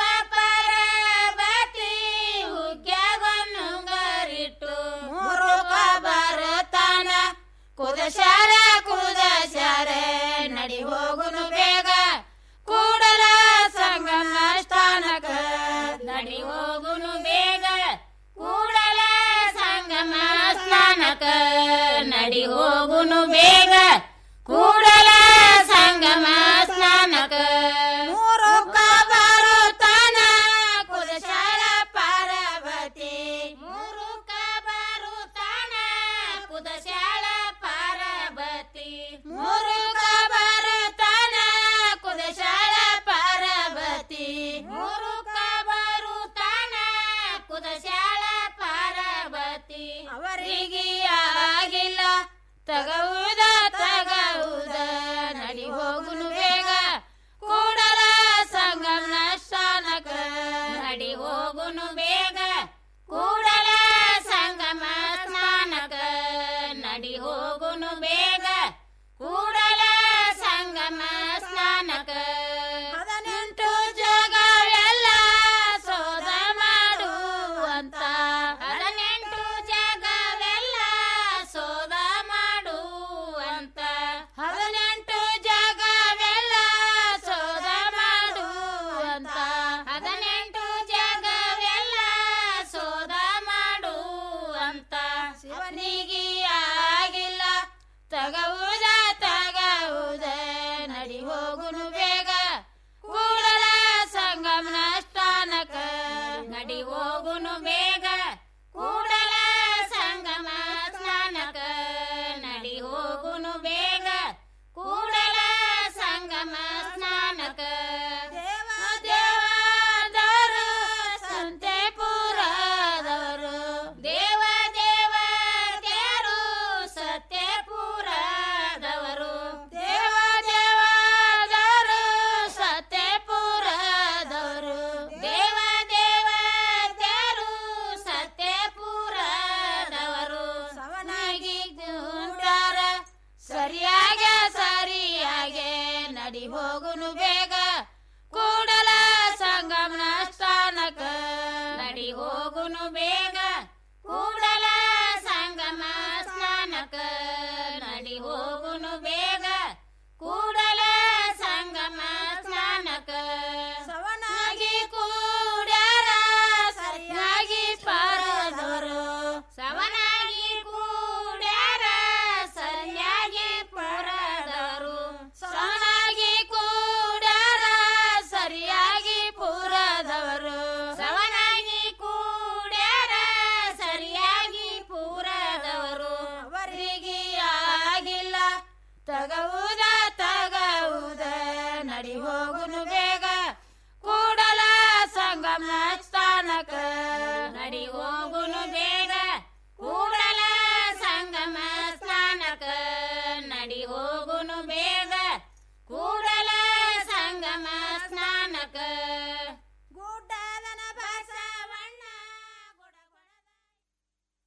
Speaker 11: ಪಾರ್ವತಿ ಹುಗ್ಗವನ್ನು ಗರಿಟ್ಟು ಮುರುಕ ಬರುತ್ತಾನ ಕುದಶಾರ ಕುದಶಾರ ನಡಿ ಹೋಗುನು ಬೇಗ ಕೂಡಲ ಸಂಗಮ ಸ್ಥಾನಕ ನಡಿ ಹೋಗುನು ಬೇಗ ಕೂಡಲ ಸಂಗಮ ಸ್ಥಾನಕ ನಡಿ ಹೋಗುನು ಬೇಗ ಕೂಡಲ ಸಂಗಮ ಸ್ನಾನಕ ಮೂರುಕ ಬರುತ್ತಾನ ಕುದಶಾಲ ಪಾರ್ವತಿ ಮೂರುಕ ಬರುತ್ತಾನ ಕುದಶಾಲ ಪಾರ್ವತಿ ಮೂರುಕ ಬರುತ್ತಾನ ಕುದಶಾಲ ಪಾರ್ವತಿ ಮೂರುಕ ಬರುತ್ತಾನ ಕುದಶಾಲ ಪಾರ್ವತಿ ಅವರಿಗೆ ಆಗಿಲ್ಲ ತಗವುದ ತಗವುದ ನಡಿ ಹೋಗುನು ಬೇಗ ಕೂಡಲ ಸಂಗಮ ಸ್ಥಾನಕ ನಡಿ ಹೋಗುನು ಬೇಗ ಕೂಡಲ ಸಂಗಮ ಸ್ನಾನಕ ನಡಿ ಹೋಗುನು ಬೇಗ ಕೂಡಲ ಸಂಗಮ ಸ್ನಾನಕ ಹದಿನೆಂಟು ಜಗವೆಲ್ಲ ಸೋದ ಮಾಡುವಂತ ಹದಿನೆಂಟು ಜಗವೆಲ್ಲ ಸೋದ ಮಾಡುವಂತ ಹದಿನೆಂಟು ಜಗವೆಲ್ಲ ಸೋದ ಮಾಡುವಂತ ಹದಿನೆಂಟು ಜಗವೆಲ್ಲ ಸೋದ ಮಾಡುವಂತ ಶಿವನಿಗೆ ಆಗಿಲ್ಲ ತಗವುದ ತಗವುದ ನಡಿ ಹೋಗುನು ಬೇಗ ಕೂಡಲ ಸಂಗಮನ ಸ್ಥಾನಕ ನಡಿ ಹೋಗುನು ಬೇಗ ಕೂಡಲ ಸಂಗಮ ಸ್ನಾನಕ ನಡಿ ಹೋಗುನು ಬೇಗ ಕೂಡಲ ಸಂಗಮ ಸ್ನಾನಕ ದೇವ ದೇವದರು ಸಂತೆಪುರದವರು ದೇವ ದೇವ ದೇವರು ಸತ್ಯಪುರ ಸರಿಯಾಗೆ ಸರಿಯಾಗೆ ನಡಿ ಹೋಗುನು ಬೇಗ ಕೂಡಲ ಸಂಗಮನ ಸ್ಥಾನಕ ನಡಿ ಹೋಗುನು ಬೇಗ ಕೂಡಲ ಸಂಗಮ ಸ್ನಾನಕ ನಡಿ ಹೋಗುನು ಬೇಗ ಕೂಡಲ ಸಂಗಮ ಸ್ನಾನಕ ಸವನಾಗಿ ಕೂಡ್ಯಾರ ಸರಿಯಾಗಿ ಪಾರದವರು ಸವನಾಗಿ ಕೂಡ್ಯಾರ ಸರಿಯಾಗಿ ಪುರದವರು ಸವನಾಗಿ ಕೂಡ್ಯಾರ ಸರಿಯಾಗಿ ಪುರದವರು ಸವನಾಗಿ ಕೂಡ್ಯಾರ ಸರಿಯಾಗಿ ಪೂರದವರು ಅವರಿಗೆ ಆಗಿಲ್ಲ ತಗವುದ ತಗವುದ ನಡಿ ಹೋಗುನು ಬೇಗ